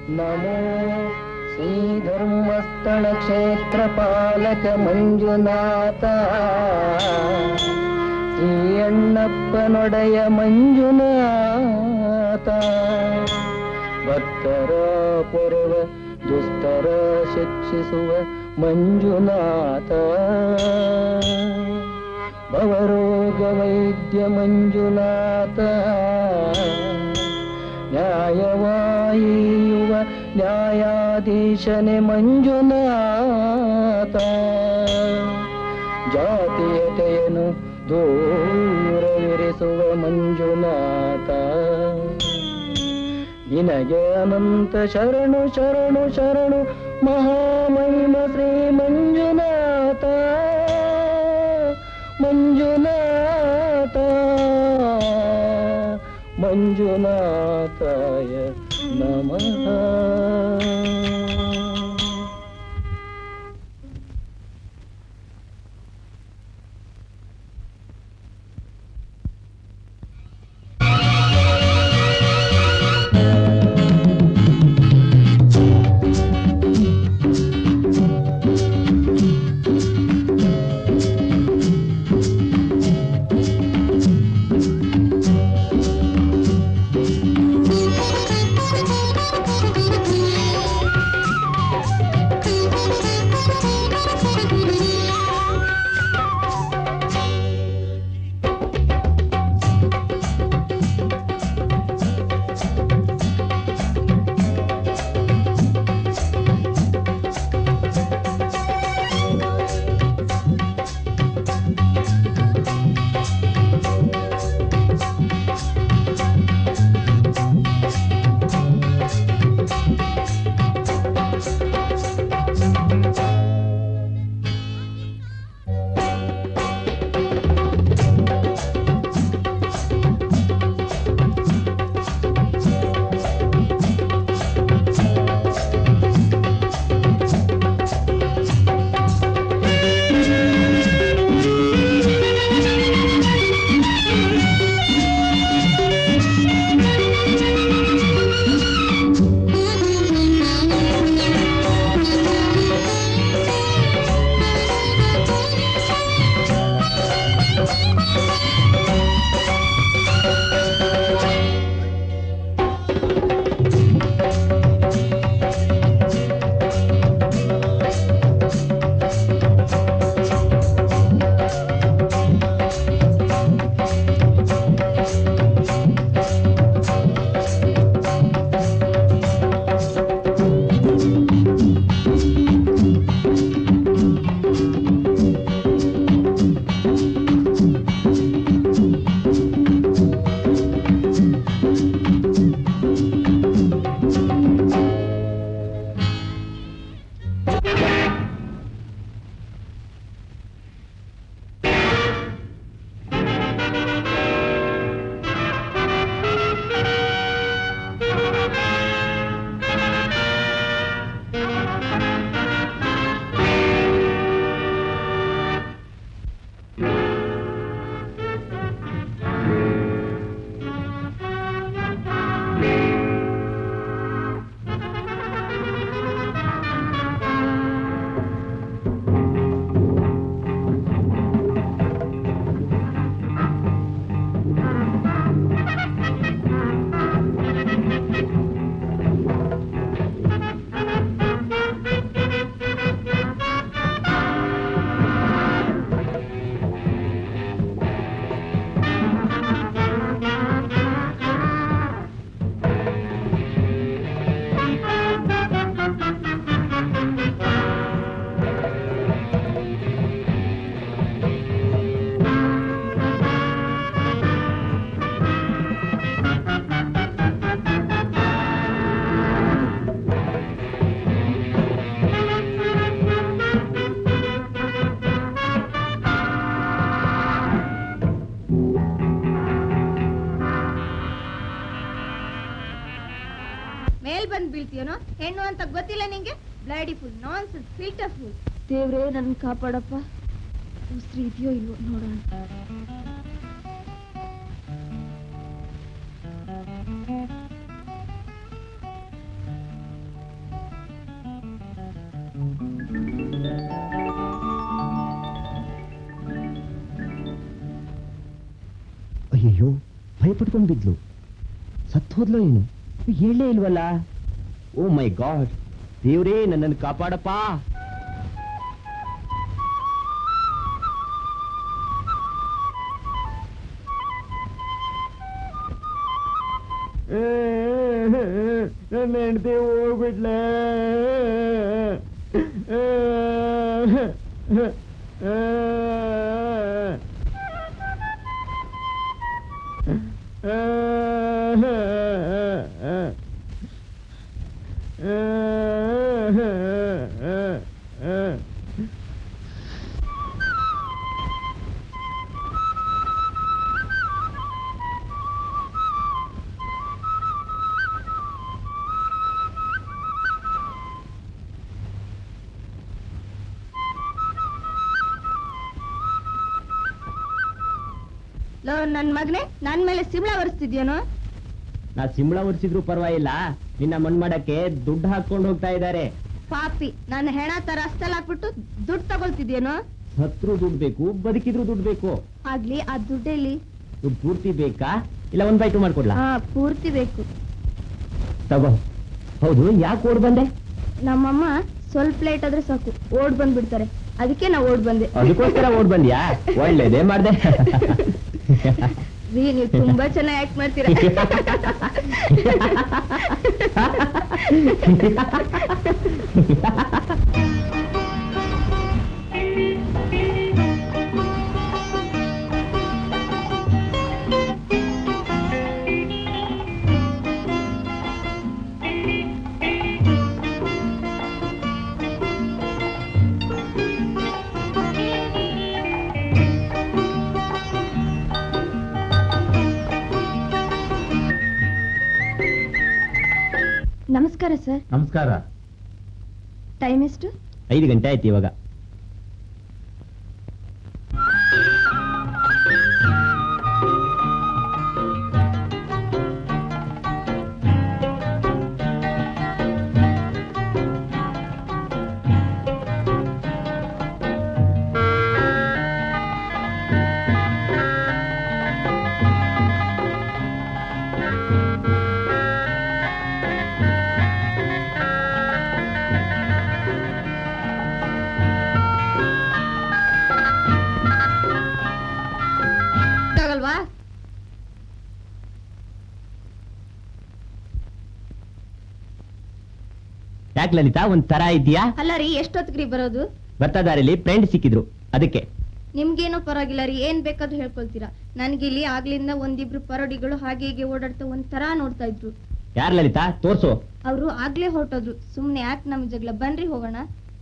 ನಮೋ ಶ್ರೀ ಧರ್ಮಸ್ಥಳ ಕ್ಷೇತ್ರ ಪಾಲಕ ಮಂಜುನಾಥ ಶ್ರೀ ಅಣ್ಣಪ್ಪನೊಡೆಯ ಮಂಜುನಾಥ ಭಕ್ತರ ಪೊರೆವ ದುಷ್ಟರ ಶಿಕ್ಷಿಸುವ ಮಂಜುನಾಥ ಭವರೋಗ ವೈದ್ಯ ಮಂಜುನಾಥ ನ್ಯಾಯವಾಯಿಯುವ ನ್ಯಾಯಾಧೀಶನೆ ಮಂಜುನಾಥ ಜಾತೀಯತೆಯನ್ನು ದೂರವಿರಿಸುವ ಮಂಜುನಾಥ ನಿನಗೆ ಅನಂತ ಶರಣು ಶರಣು ಶರಣು ಮಹಾಮಹಿಮ ಶ್ರೀ ಮಂಜುನಾಥ ಮಂಜುನಾಥ ಮಂಜುನಾಥಾಯ ನಮಃ ಮೇಲ್ ಬಂದ್ ಬೀಳ್ತೀಯನೋ ಹೆಣ್ಣು ಅಂತ ಗೊತ್ತಿಲ್ಲ ನಿಂಗೆ ಬ್ಲಡಿ ಫುಲ್ ನಾನ್ ಫಿಲ್ಟರ್ ಫುಲ್ ದೇವ್ರೇ ನನ್ ಕಾಪಾಡಪ್ಪ ಉಸ್ರಿ ಇದೆಯೋ ಇಲ್ವೋ ನೋಡೋಣ ಬಿಟ್ಕೊಂಡ್ ಬಿದ್ಲು ಸತ್ ಹೋದ್ಲು ಏನು ಹೇಳೇ ಇಲ್ವಲ್ಲ ಓ ಮೈ ಗಾಡ್ ದೇವ್ರೇ ನನ್ನನ್ನು ಕಾಪಾಡಪ್ಪ ನನ್ನ ಹೆಂಡತಿ ಹೋಗ್ಬಿಟ್ಲೆ ಲೋ ನನ್ ಮಗನೇ ನನ್ ಮೇಲೆ ಸಿಂಬಳ ಒರೆಸ್ತಿದ್ಯೇನೋ ನಾ ಸಿಂಬಳ ಒರೆಸಿದ್ರು ಪರವಾಗಿಲ್ಲ ನಿನ್ನ ಮಣ್ ಮಾಡಕ್ಕೆ ದುಡ್ಡು ಹಾಕೊಂಡು ಹೋಗ್ತಾ ಇದ್ದಾರೆ ಪಾಪಿ ನನ್ನ ಹೆಣ ತರ ರಸ್ತಲ್ ಹಾಕ್ಬಿಟ್ಟು ದುಡ್ಡು ತಗೊಳ್ತಿದ್ಯೇನೋ ಹತ್ರು ದುಡ್ಡು ಬೇಕು ಬದುಕಿದ್ರು ದುಡ್ಡು ಬೇಕು ಆಗ್ಲಿ ಆ ದುಡ್ಡಲ್ಲಿ ದುಡ್ಡು ಪೂರ್ತಿ ಬೇಕಾ ಇಲ್ಲ ಒಂದ್ ಬೈಟು ಮಾಡ್ಕೊಡ್ಲಾ ಹಾ ಪೂರ್ತಿ ಬೇಕು ತಗೋ ಹೌದು ಯಾಕೆ ಓಡ್ ಬಂದೆ ನಮ್ಮಮ್ಮ ಸ್ವಲ್ಪ ಲೇಟ್ ಆದ್ರೆ ಸಾಕು ಓಡ್ ಬಂದ್ಬಿಡ್ತಾರೆ ಅದಕ್ಕೆ ನಾ ಓಡ್ ಬಂದೆ ಅದಕ್ಕೋಸ್ಕರ ಓಡ್ ಬಂದ್ಯಾ ಒಳ್ಳೇದೇ ಮಾಡ್ದೆ ರೀ ನೀವು ತುಂಬಾ ಚೆನ್ನಾಗಿ ಆಕ್ಟ್ ಮಾಡ್ತೀರಾ ನಮಸ್ಕಾರ ಸರ್ ನಮಸ್ಕಾರ ಟೈಮ್ ಎಷ್ಟು ಐದು ಗಂಟೆ ಆಯ್ತು ಇವಾಗ ಆಗಲ್ವಾ ಯಾಕೆ ಲಲಿತಾ ಒಂದ್ ತರ ಇದೆಯಾ ಅಲ್ಲ ರೀ ಎಷ್ಟೊತ್ತಿಗ್ರಿ ಬರೋದು ಬರ್ತಾ ದಾರಿಲಿ ಫ್ರೆಂಡ್ ಸಿಕ್ಕಿದ್ರು ಅದಕ್ಕೆ ನಿಮ್ಗೇನೋ ಪರವಾಗಿಲ್ಲ ರೀ ಏನ್ ಬೇಕಾದ್ರೂ ಹೇಳ್ಕೊಳ್ತೀರಾ ನನ್ಗಿಲ್ಲಿ ಆಗ್ಲಿಂದ ಒಂದಿಬ್ರು ಪರೋಡಿಗಳು ಹಾಗೆ ಹೀಗೆ ಓಡಾಡ್ತಾ ಒಂಥರ ನೋಡ್ತಾ ಇದ್ರು ಯಾರ್ ಲಲಿತಾ ತೋರ್ಸು ಅವರು ಆಗ್ಲೇ ಹೊರಟೋದ್ರು ಸುಮ್ನೆ ಯಾಕೆ ನಮ್ ಜಗಳ ಬನ್ರಿ ಹೋಗೋಣ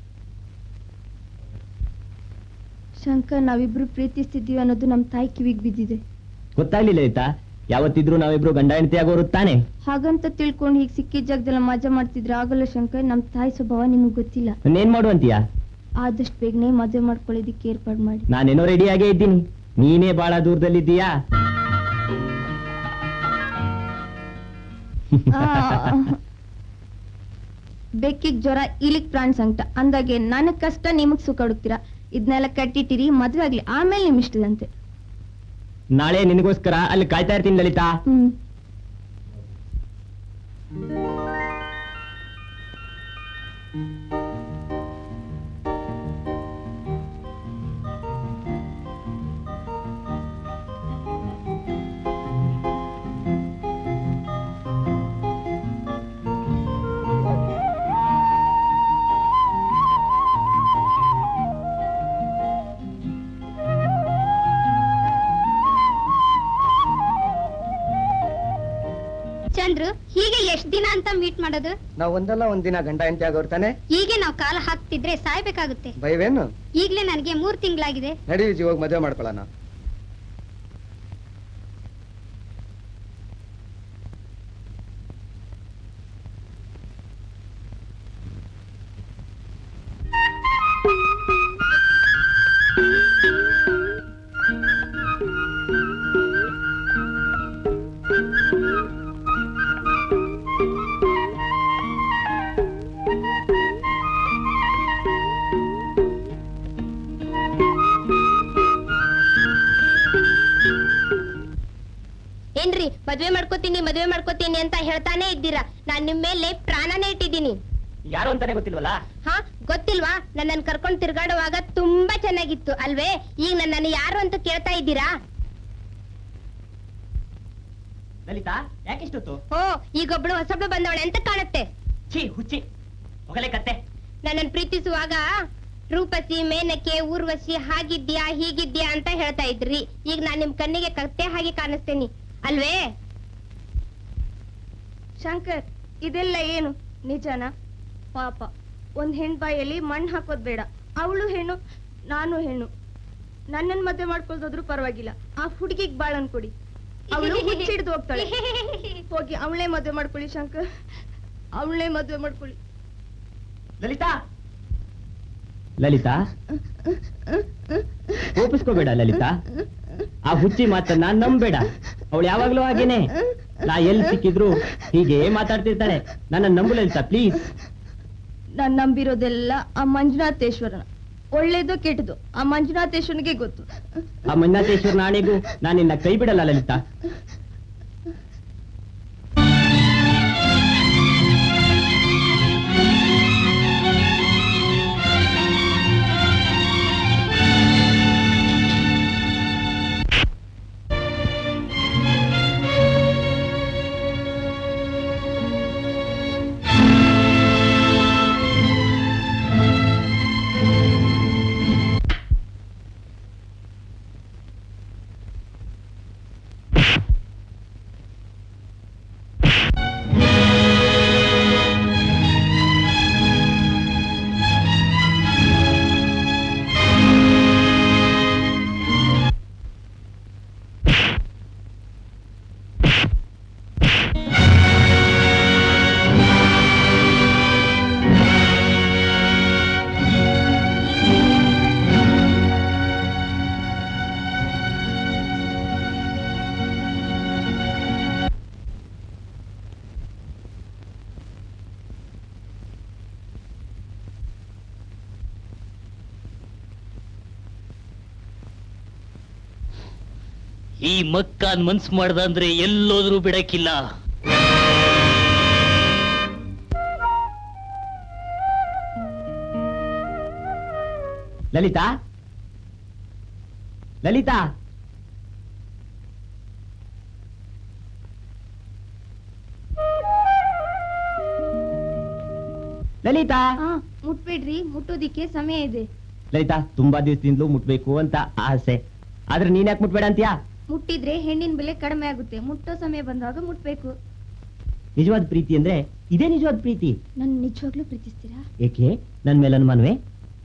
ಶಂಕರ್ ನಾವಿಬ್ರು ಪ್ರೀತಿಸ್ತಿದ್ದೀವಿ ಅನ್ನೋದು ನಮ್ ತಾಯಿ ಕಿವಿಗ್ ಬಿದ್ದಿದೆ ಗೊತ್ತಾಗ್ಲಿಲ್ಲ ಲಲಿತಾ ಯಾವತ್ತಿದ್ರು ನಾವಿಬ್ರು ಗಂಡ ಹೆಂಡತಿ ಆಗೋರು ತಾನೆ ಹಾಗಂತ ತಿಳ್ಕೊಂಡು ಹೀಗ್ ಸಿಕ್ಕಿದ ಜಾಗದಲ್ಲ ಮಜಾ ಮಾಡ್ತಿದ್ರೆ ಆಗಲ್ಲ ಶಂಕರ್ ನಮ್ ತಾಯಿ ಸ್ವಭಾವ ನಿಮ್ಗೆ ಗೊತ್ತಿಲ್ಲ ಏನ್ ಮಾಡು ಅಂತೀಯಾ ಆದಷ್ಟು ಬೇಗನೆ ಮದುವೆ ಮಾಡ್ಕೊಳ್ಳೋದಿಕ್ಕೆ ಏರ್ಪಾಡು ಮಾಡಿ ನಾನೇನೋ ರೆಡಿಯಾಗೇ ಇದ್ದೀನಿ ನೀನೇ ಬಹಳ ದೂರದಲ್ಲಿದ್ದೀಯಾ ಬೆಕ್ಕಿಗ್ ಜ್ವರ ಇಲಿಕ್ ಪ್ರಾಣ್ ಸಂಕಟ ಅಂದಾಗೆ ನನಗ್ ಕಷ್ಟ ನಿಮಗ್ ಸುಖ ಹುಡುಕ್ತೀರಾ ಇದನ್ನೆಲ್ಲ ಕಟ್ಟಿಟ್ಟಿರಿ ಮದ್ವೆ ಆಗ್ಲಿ ಆಮೇಲೆ ನಿಮ್ ಇಷ್ಟದಂತೆ ನಾಳೆ ನಿನಗೋಸ್ಕರ ಅಲ್ಲಿ ಕಾಯ್ತಾ ಇರ್ತೀನಿ ಲಲಿತಾ ಹ್ಮ್ ಚಂದ್ರು ಹೀಗೆ ಎಷ್ಟ್ ದಿನ ಅಂತ ಮೀಟ್ ಮಾಡೋದು ನಾವ್ ಒಂದಲ್ಲ ಒಂದಿನ ಗಂಡ ಹೆಂಡತಿ ಆಗೋರ್ ತಾನೆ ಹೀಗೆ ನಾವು ಕಾಲ ಹಾಕ್ತಿದ್ರೆ ಸಾಯ್ಬೇಕಾಗುತ್ತೆ ಭಯವೇನು ಈಗ್ಲೇ ನನಗೆ ಮೂರ್ ತಿಂಗಳಾಗಿದೆ ನಡಿ ಜೀವಾಗ ಮದುವೆ ಮಾಡ್ಕೊಳ್ಳೋಣ ಮದ್ವೆ ಮಾಡ್ಕೋತೀನಿ ಮದ್ವೆ ಮಾಡ್ಕೋತೀನಿ ಅಂತ ಹೇಳ್ತಾನೆ ಇದ್ದೀರಾ ನಾನ್ ನಿಮ್ ಮೇಲೆ ಪ್ರಾಣನೇ ಇಟ್ಟಿದ್ದೀನಿ ಯಾರು ಅಂತಾನೆ ಗೊತ್ತಿಲ್ವಲ್ಲ ಹಾ ಗೊತ್ತಿಲ್ವಾ ನನ್ನನ್ನು ಕರ್ಕೊಂಡ್ ತಿರ್ಗಾಡುವಾಗ ತುಂಬಾ ಚೆನ್ನಾಗಿತ್ತು ಅಲ್ವೇ ಈಗ ನನ್ನನ್ನು ಯಾರು ಅಂತ ಕೇಳ್ತಾ ಇದ್ದೀರಾ ಲಲಿತಾ ಯಾಕೆಷ್ಟೊತ್ತು ಓ ಈಗೊಬ್ಳು ಹೊಸಬ್ಳು ಬಂದವಳೆ ಅಂತ ಕಾಣುತ್ತೆ ಛೀ ಹುಚ್ಚಿ ಹೊಗಲೆ ಕತ್ತೆ ನನ್ನನ್ನು ಪ್ರೀತಿಸುವಾಗ ರೂಪಸಿ ಮೇನಕೆ ಊರ್ವಶಿ ಹಾಗಿದ್ಯಾ ಹೀಗಿದ್ಯಾ ಅಂತ ಹೇಳ್ತಾ ಇದ್ರಿ ಈಗ ನಾನ್ ನಿಮ್ ಕಣ್ಣಿಗೆ ಕತ್ತೆ ಹಾಗೆ ಕಾಣಿಸ್ತೇನಿ ಅಲ್ವೇ ಶಂಕರ್ ಇದೆಲ್ಲ ಏನು ನಿಜನಾ ಪಾಪ ಒಂದ್ ಹೆಣ್ ಬಾಯಲ್ಲಿ ಮಣ್ಣು ಹಾಕೋದ್ ಬೇಡ ಅವಳು ಹೆಣ್ಣು ನಾನು ಹೆಣ್ಣು ನನ್ನನ್ ಮದ್ವೆ ಮಾಡ್ಕೊಳ್ದೋದ್ರು ಪರವಾಗಿಲ್ಲ ಆ ಹುಡುಗಿಗ್ ಬಾಳನ್ ಕೊಡಿ ಅವಳು ಹುಚ್ಚಿಡ್ದು ಹೋಗ್ತಾಳೆ ಹೋಗಿ ಅವಳೇ ಮದ್ವೆ ಮಾಡ್ಕೊಳ್ಳಿ ಶಂಕರ್ ಅವಳೇ ಮದ್ವೆ ಮಾಡ್ಕೊಳ್ಳಿ ಲಲಿತಾ ಲಲಿತಾ ಕೋಪಿಸ್ಕೋಬೇಡ ಲಲಿತಾ ಆ ಹುಚ್ಚಿ ಮಾತನ್ನ ನಂಬೇಡ ಅವಳು ಯಾವಾಗ್ಲೂ ಹಾಗೇನೆ ನಾ ಎಲ್ಲಿ ಸಿಕ್ಕಿದ್ರು ಹೀಗೆ ಮಾತಾಡ್ತಿರ್ತಾಳೆ ನನ್ನ ನಂಬು ಲಲಿತಾ ಪ್ಲೀಸ್ ನಾನ್ ನಂಬಿರೋದೆಲ್ಲ ಆ ಮಂಜುನಾಥೇಶ್ವರನ ಒಳ್ಳೇದು ಕೆಟ್ಟದು ಆ ಮಂಜುನಾಥೇಶ್ವರನಿಗೆ ಗೊತ್ತು ಆ ಮಂಜುನಾಥೇಶ್ವರ ನಾಣೆಗೂ ನಾನು ನಿನ್ನ ಕೈ ಬಿಡಲ್ಲ ಲಲಿತಾ ಈ ಮಕ್ಕಾನ್ ಮನ್ಸ್ ಮಾಡ್ದಂದ್ರೆ ಎಲ್ಲೋದ್ರೂ ಬಿಡಕ್ಕಿಲ್ಲ ಲಲಿತಾ ಲಲಿತಾ ಲಲಿತಾ ಆ ಮುಟ್ಬೇಡ್ರಿ ಮುಟ್ಟೋದಿಕ್ಕೆ ಸಮಯ ಇದೆ ಲಲಿತಾ ತುಂಬಾ ದಿವಸದಿಂದಲೂ ಮುಟ್ಬೇಕು ಅಂತ ಆಸೆ ಆದ್ರೆ ನೀನ್ ಯಾಕೆ ಮುಟ್ಬೇಡ ಅಂತೀಯಾ ಮುಟ್ಟಿದ್ರೆ ಹೆಣ್ಣಿನ ಬೆಲೆ ಕಡಿಮೆ ಆಗುತ್ತೆ ಮುಟ್ಟೋ ಸಮಯ ಬಂದಾಗ ಮುಟ್ಬೇಕು ನಿಜವಾದ ಪ್ರೀತಿ ಅಂದ್ರೆ ಇದೇ ನಿಜವಾದ ಪ್ರೀತಿ ನನ್ ನಿಜವಾಗ್ಲೂ ಪ್ರೀತಿಸ್ತೀರಾ ಏಕೆ ನನ್ ಮೇಲೆ ಅನುಮಾನವೇ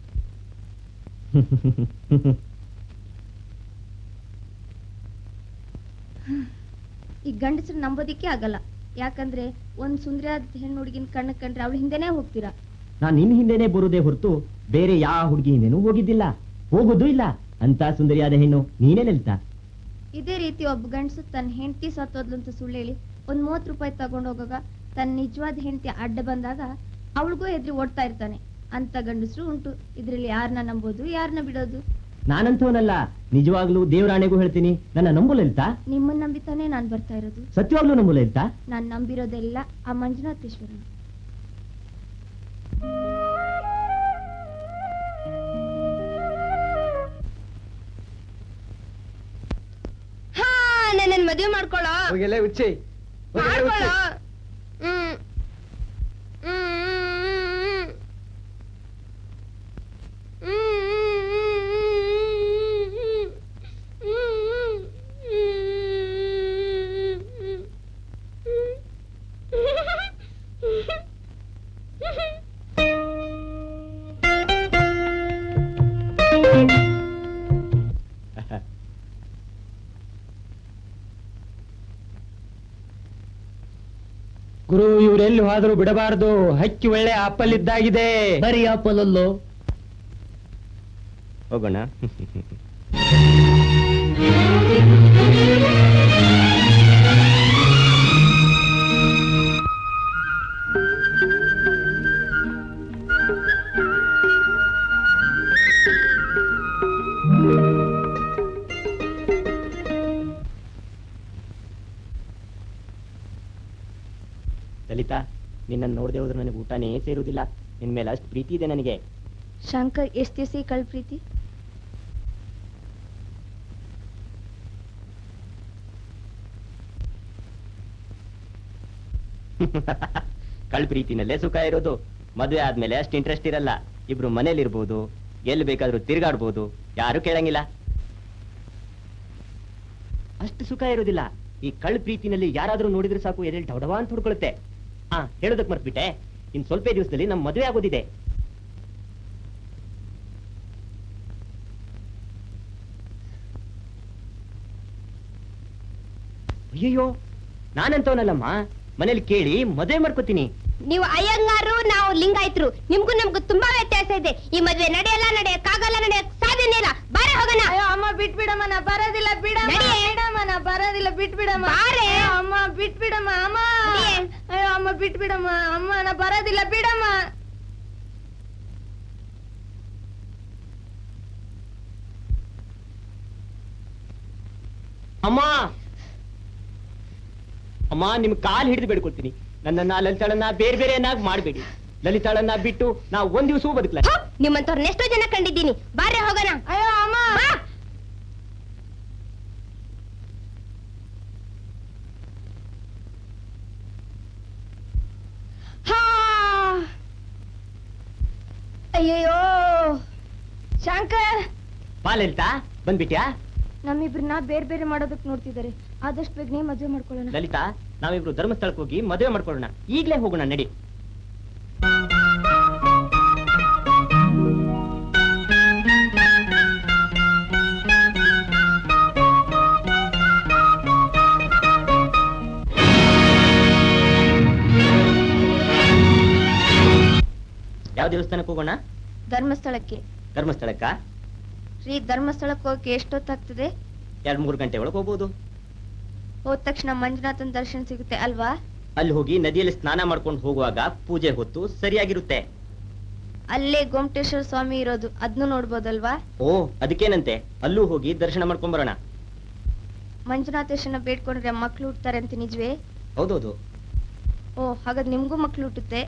ಈ ಗಂಡಸರು ನಂಬೋದಿಕ್ಕೆ ಆಗಲ್ಲ ಯಾಕಂದ್ರೆ ಒಂದ್ ಸುಂದರಿಯಾದ ಹೆಣ್ಣು ಹುಡುಗಿನ ಕಣ್ಣು ಕಂಡ್ರೆ ಅವಳ ಹಿಂದೆನೆ ಹೋಗ್ತೀರಾ ನಾನ್ ನಿನ್ ಹಿಂದೆನೆ ಬರುವುದೇ ಹೊರತು ಬೇರೆ ಯಾವ ಹುಡುಗಿ ಹಿಂದೆನೂ ಹೋಗಿದ್ದಿಲ್ಲ ಹೋಗೋದು ಇಲ್ಲ ಅಂತ ಸುಂದರಿಯಾದ ಹೆಣ್ಣು ನೀನೇ ಲಲಿತಾ ಇದೇ ರೀತಿ ಒಬ್ಬ ಗಂಡಸು ತನ್ನ ಹೆಂಡತಿ ಸತ್ತೋದ್ಲು ಅಂತ ಸುಳ್ಳು ಹೇಳಿ ಒಂದ್ ಮೂವತ್ ರೂಪಾಯಿ ತಗೊಂಡ್ ಹೋಗಾಗ ತನ್ನ ನಿಜವಾದ ಹೆಂಡತಿ ಅಡ್ಡ ಬಂದಾಗ ಅವಳಿಗೂ ಎದ್ರಿ ಓಡ್ತಾ ಇರ್ತಾನೆ ಅಂತ ಗಂಡಸರು ಉಂಟು ಇದ್ರಲ್ಲಿ ಯಾರನ್ನ ನಂಬೋದು ಯಾರನ್ನ ಬಿಡೋದು ನಾನಂಥವನಲ್ಲ ನಿಜವಾಗ್ಲೂ ದೇವರಾಣೆಗೂ ಹೇಳ್ತೀನಿ ನನ್ನ ನಂಬು ಲಲಿತಾ ನಿಮ್ಮನ್ನ ನಂಬಿತಾನೆ ನಾನ್ ಬರ್ತಾ ಇರೋದು ಸತ್ಯವಾಗ್ಲೂ ನಂಬು ಲಲಿತಾ ನಾನ್ ನಂಬಿರೋದೆಲ್ಲ ಆ ಮಂಜುನಾಥೇಶ್ವರನ ಹಾ ನನ್ನನ್ನು ಮದುವೆ ಮಾಡ್ಕೊಳ್ಳೋ ಹೋಗಿಲ್ಲ ಹುಚ್ಚಿ ಹೋಗಿಲ್ಲ ಮಾಡ್ಕೊಳ್ಳೋ ಹುಚ್ಚಿ. ಹ್ಮ್ ಹ್ಮ್ ಗುರು ಇವರೆಲ್ಲಿ ಹೋದ್ರು ಬಿಡಬಾರದು ಹಕ್ಕಿ ಒಳ್ಳೆ ಆಪಲ್ಲಿದ್ದಾಗಿದೆ ಬರೀ ಆಪಲಲ್ಲೋ ಹೋಗೋಣ ಲಲಿತಾ ನಿನ್ನನ್ನು ನೋಡದೆ ಹೋದ್ರೆ ನನಗೆ ಊಟನೇ ಸೇರುವುದಿಲ್ಲ ನಿನ್ ಮೇಲೆ ಅಷ್ಟು ಪ್ರೀತಿ ಇದೆ ನನಗೆ ಶಂಕರ್ ಎಷ್ಟ್ ದಿವಸ ಈ ಕಳ್ ಪ್ರೀತಿ ಕಳ್ ಪ್ರೀತಿನಲ್ಲೇ ಸುಖ ಇರೋದು ಮದುವೆ ಆದ್ಮೇಲೆ ಅಷ್ಟು ಇಂಟ್ರೆಸ್ಟ್ ಇರಲ್ಲ ಇಬ್ರು ಮನೇಲಿ ಇರ್ಬೋದು ಎಲ್ಲಿ ಬೇಕಾದ್ರೂ ತಿರ್ಗಾಡ್ಬೋದು ಯಾರು ಕೇಳಂಗಿಲ್ಲ ಅಷ್ಟು ಸುಖ ಇರೋದಿಲ್ಲ ಈ ಕಳ್ ಪ್ರೀತಿನಲ್ಲಿ ಯಾರಾದ್ರೂ ನೋಡಿದ್ರೆ ಸಾಕು ಎಲ್ಲಿ ಡವಡವ ಅಂತ ಹೊಡ್ಕೊಳುತ್ತೆ ಹಾ ಹೇಳೋದಕ್ ಮರ್ತ್ಬಿಟ್ಟೆ ಇನ್ ಸ್ವಲ್ಪ ದಿವಸದಲ್ಲಿ ನಮ್ ಮದುವೆ ಆಗೋದಿದೆ ಅಯ್ಯಯ್ಯೋ ನಾನಂತವನಲ್ಲಮ್ಮ ಮನೇಲಿ ಕೇಳಿ ಮದುವೆ ಮಾಡ್ಕೋತೀನಿ ನೀವು ಅಯ್ಯಂಗಾರು ನಾವು ಲಿಂಗಾಯ್ತರು ನಿಮ್ಗೂ ನಮ್ಗೂ ತುಂಬಾ ವ್ಯತ್ಯಾಸ ಇದೆ ಈ ಮದ್ವೆ ನಡೆಯಲ್ಲ ನಡೆಯಕ್ಕಾಗಲ್ಲ ನಡೆಯಕ್ ಸಾಧ್ಯನೇ ಇಲ್ಲ ಬಾರೆ ಹೋಗೋಣ ಅಯ್ಯೋ ಅಮ್ಮ ಬಿಟ್ಬಿಡಮ್ಮ ನಾ ಬರೋದಿಲ್ಲ ಬಿಡಮ್ಮ ನಡಿಯೇ. ಬಿಡಮ್ಮ ನಾ ಬರೋದಿಲ್ಲ ಬಿಟ್ಬಿಡಮ್ಮ ಬಾರೆ. ಅಯ್ಯೋ, ಅಮ್ಮ ಬಿಟ್ಬಿಡಮ್ಮ ಅಮ್ಮ ನಡಿಯೇ. ಅಯ್ಯೋ ಅಮ್ಮ ಬಿಟ್ಬಿಡಮ್ಮ ಅಮ್ಮ ನಾ ಬರೋದಿಲ್ಲ ಬಿಡಮ್ಮ ಅಮ್ಮ ಅಮ್ಮ ನಿಮ್ ಕಾಲ್ ಹಿಡಿದು ಬೇಡ್ಕೊಳ್ತೀನಿ ನನ್ನನ್ನ ಲಲಿತಾಳನ್ನ ಬೇರೆ ಬೇರೆಯನ್ನಾಗಿ ಮಾಡಬೇಡಿ ಲಲಿತಾಳನ್ನ ಬಿಟ್ಟು ನಾ ಒಂದ್ ದಿವಸವೂ ಬದುಕಲ ನಿಮ್ಮಂತವ್ರನ್ನ ಎಷ್ಟೋ ಜನ ಕಂಡಿದ್ದೀನಿ ಬಾರೆ ಹೋಗೋಣ ಅಯ್ಯೋ ಅಮ್ಮ ಬಾ. ಹಾ ಅಯ್ಯಯ್ಯೋ ಶಂಕರ್ ಬಾ ಲಲಿತಾ ಬಂದ್ಬಿಟ್ಯಾ ನಮ್ಮಿಬ್ರನ್ನ ಬೇರೆ ಬೇರೆ ಮಾಡೋದಕ್ ನೋಡ್ತಿದ್ದಾರೆ ಆದಷ್ಟು ಬೇಗನೆ ಮದುವೆ ಮಾಡ್ಕೊಳ್ಳೋಣ ಲಲಿತಾ ನಾವಿಬ್ರು ಧರ್ಮಸ್ಥಳಕ್ಕೆ ಹೋಗಿ ಮದುವೆ ಮಾಡ್ಕೊಳ್ಳೋಣ ಈಗ್ಲೇ ಹೋಗೋಣ ನಡಿ ಯಾವ ದೇವಸ್ಥಾನಕ್ಕೆ ಹೋಗೋಣ ಧರ್ಮಸ್ಥಳಕ್ಕೆ ಧರ್ಮಸ್ಥಳಕ್ಕ ರೀ ಧರ್ಮಸ್ಥಳಕ್ಕೆ ಹೋಗಕ್ಕೆ ಎಷ್ಟೊತ್ತಾಗ್ತದೆ ಎರಡ್ ಮೂರು ಗಂಟೆ ಒಳಗೆ ಹೋಗ್ಬೋದು ಹೋದ ತಕ್ಷಣ ಮಂಜುನಾಥನ್ ದರ್ಶನ ಸಿಗುತ್ತೆ ಅಲ್ವಾ ಅಲ್ಲಿ ಹೋಗಿ ನದಿಯಲ್ಲಿ ಸ್ನಾನ ಮಾಡ್ಕೊಂಡು ಹೋಗುವಾಗ ಪೂಜೆ ಹೊತ್ತು ಸರಿಯಾಗಿರುತ್ತೆ ಅಲ್ಲೇ ಗೋಮಟೇಶ್ವರ ಸ್ವಾಮಿ ಇರೋದು ಅದ್ನು ನೋಡ್ಬೋದಲ್ವಾ ಓ ಅದಕ್ಕೇನಂತೆ ಅಲ್ಲೂ ಹೋಗಿ ದರ್ಶನ ಮಾಡ್ಕೊಂಡ್ ಬರೋಣ ಮಂಜುನಾಥೇಶನ ಬೇಡ್ಕೊಂಡ್ರೆ ಮಕ್ಳು ಹುಡ್ತಾರೆ ಅಂತ ನಿಜವೇ ಹೌದೌದು ಓ ಹಾಗಾದ್ರೆ ನಿಮ್ಗೂ ಮಕ್ಳು ಹುಟ್ಟುತ್ತೆ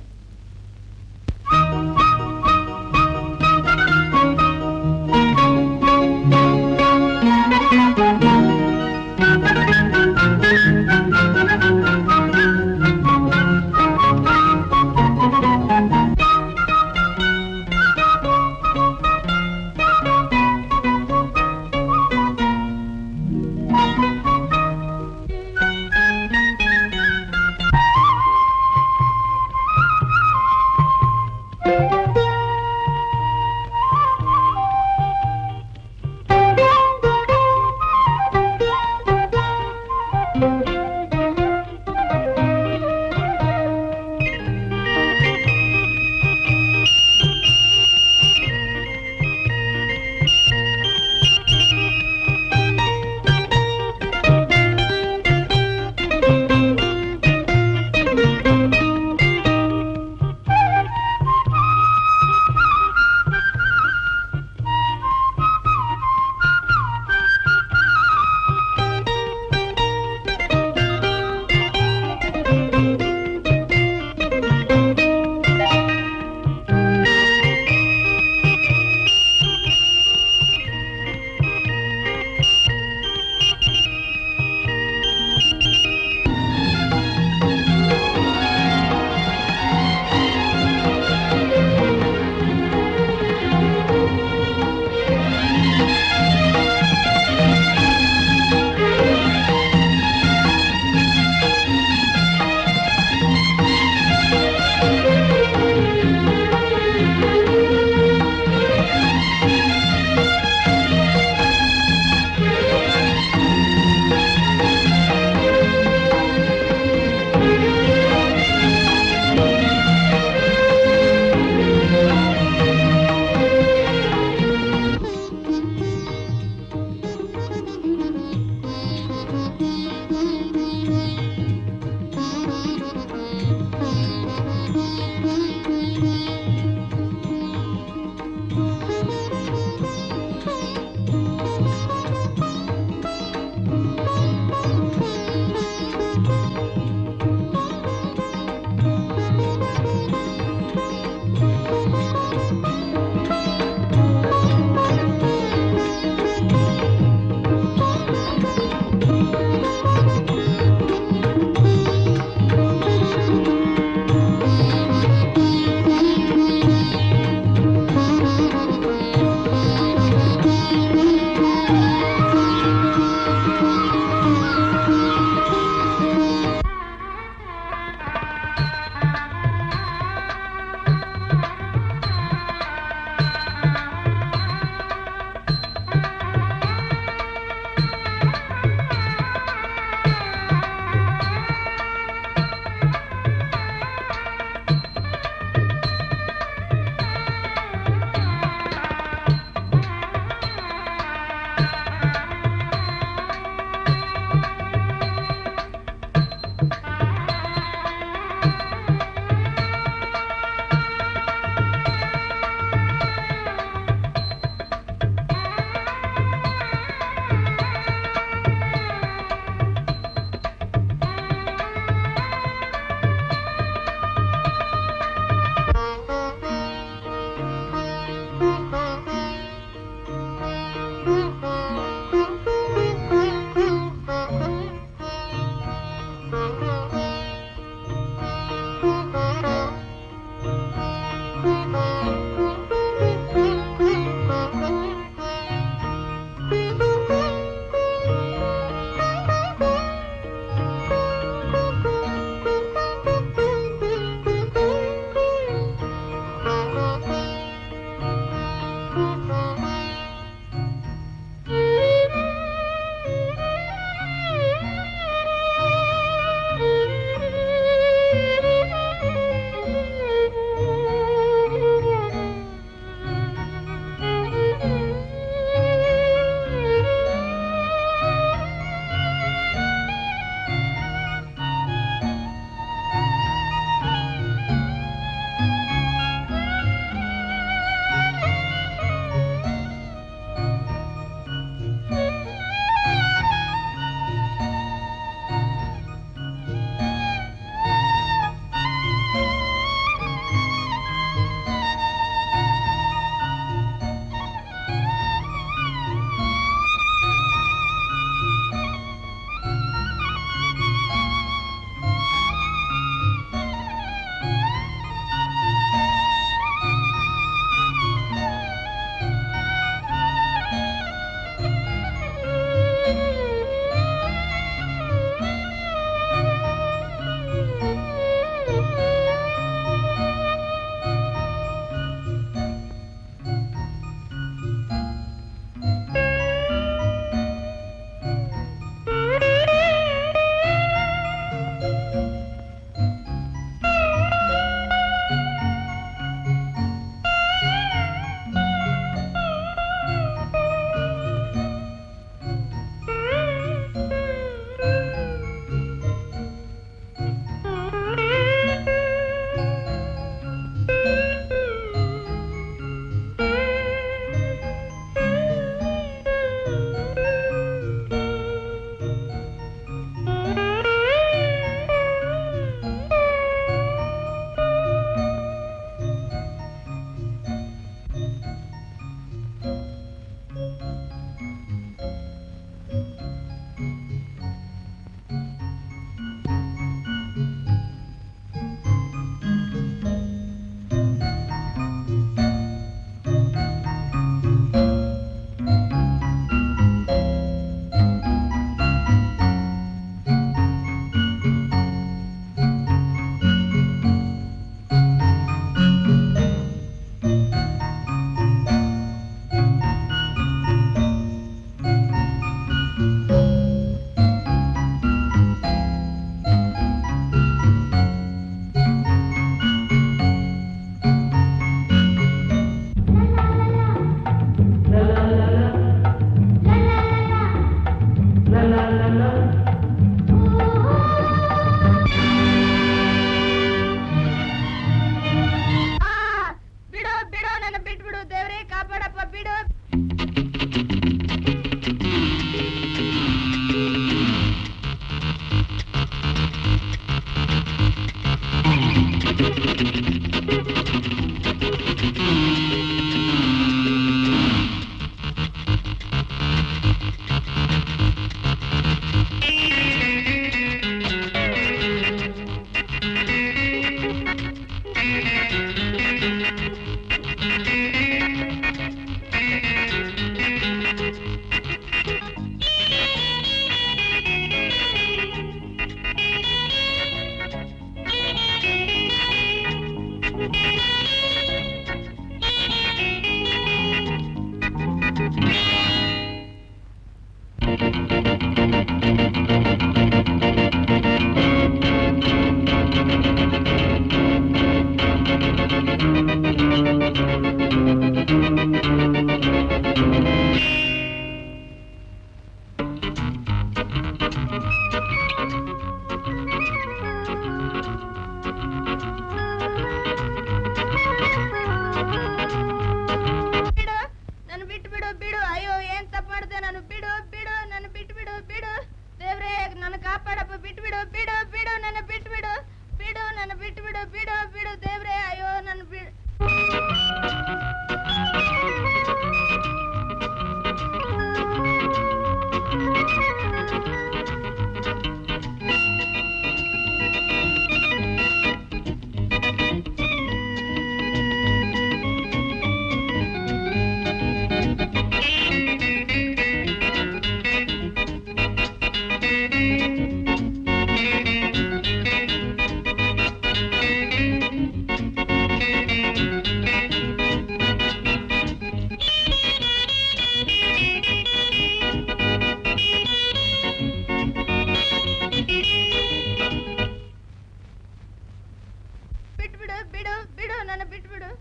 ಬಿಡು ಬಿಡು ನನ್ನ ಬಿಟ್ಬಿಡು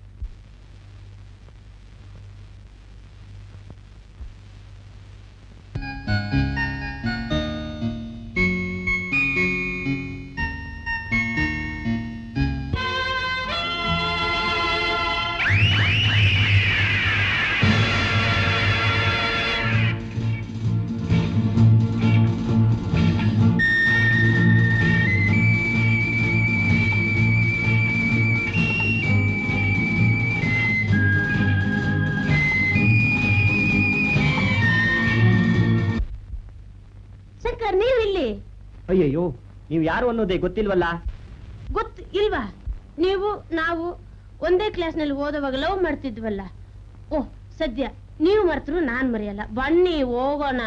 ಶಂಕರ್ ನೀವು ಇಲ್ಲಿ ಅಯ್ಯಯ್ಯೋ ನೀವು ಯಾರು ಅನ್ನೋದೇ ಗೊತ್ತಿಲ್ವಲ್ಲ ಗೊತ್ತು ಇಲ್ವಾ ನೀವು ನಾವು ಒಂದೇ ಕ್ಲಾಸ್ನಲ್ಲಿ ಓದುವಾಗ ಲವ್ ಮಾಡ್ತಿದ್ವಲ್ಲ ಓಹ್ ಸದ್ಯ ನೀವು ಮರ್ತರು ನಾನ್ ಮರೆಯಲ್ಲ ಬನ್ನಿ ಹೋಗೋಣ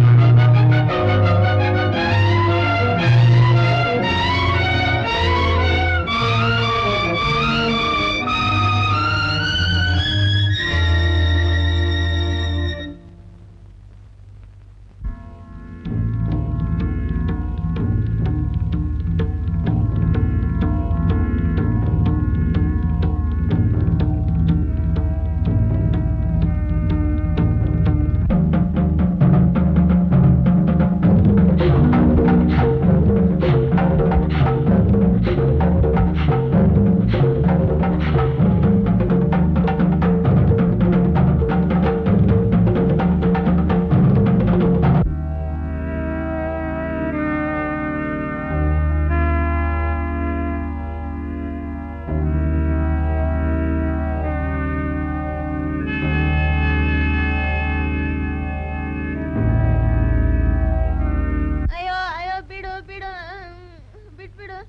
ಅಯ್ಯೋ ಅಯ್ಯೋ ಬಿಡು ಬಿಡು ಬಿಟ್ಬಿಡು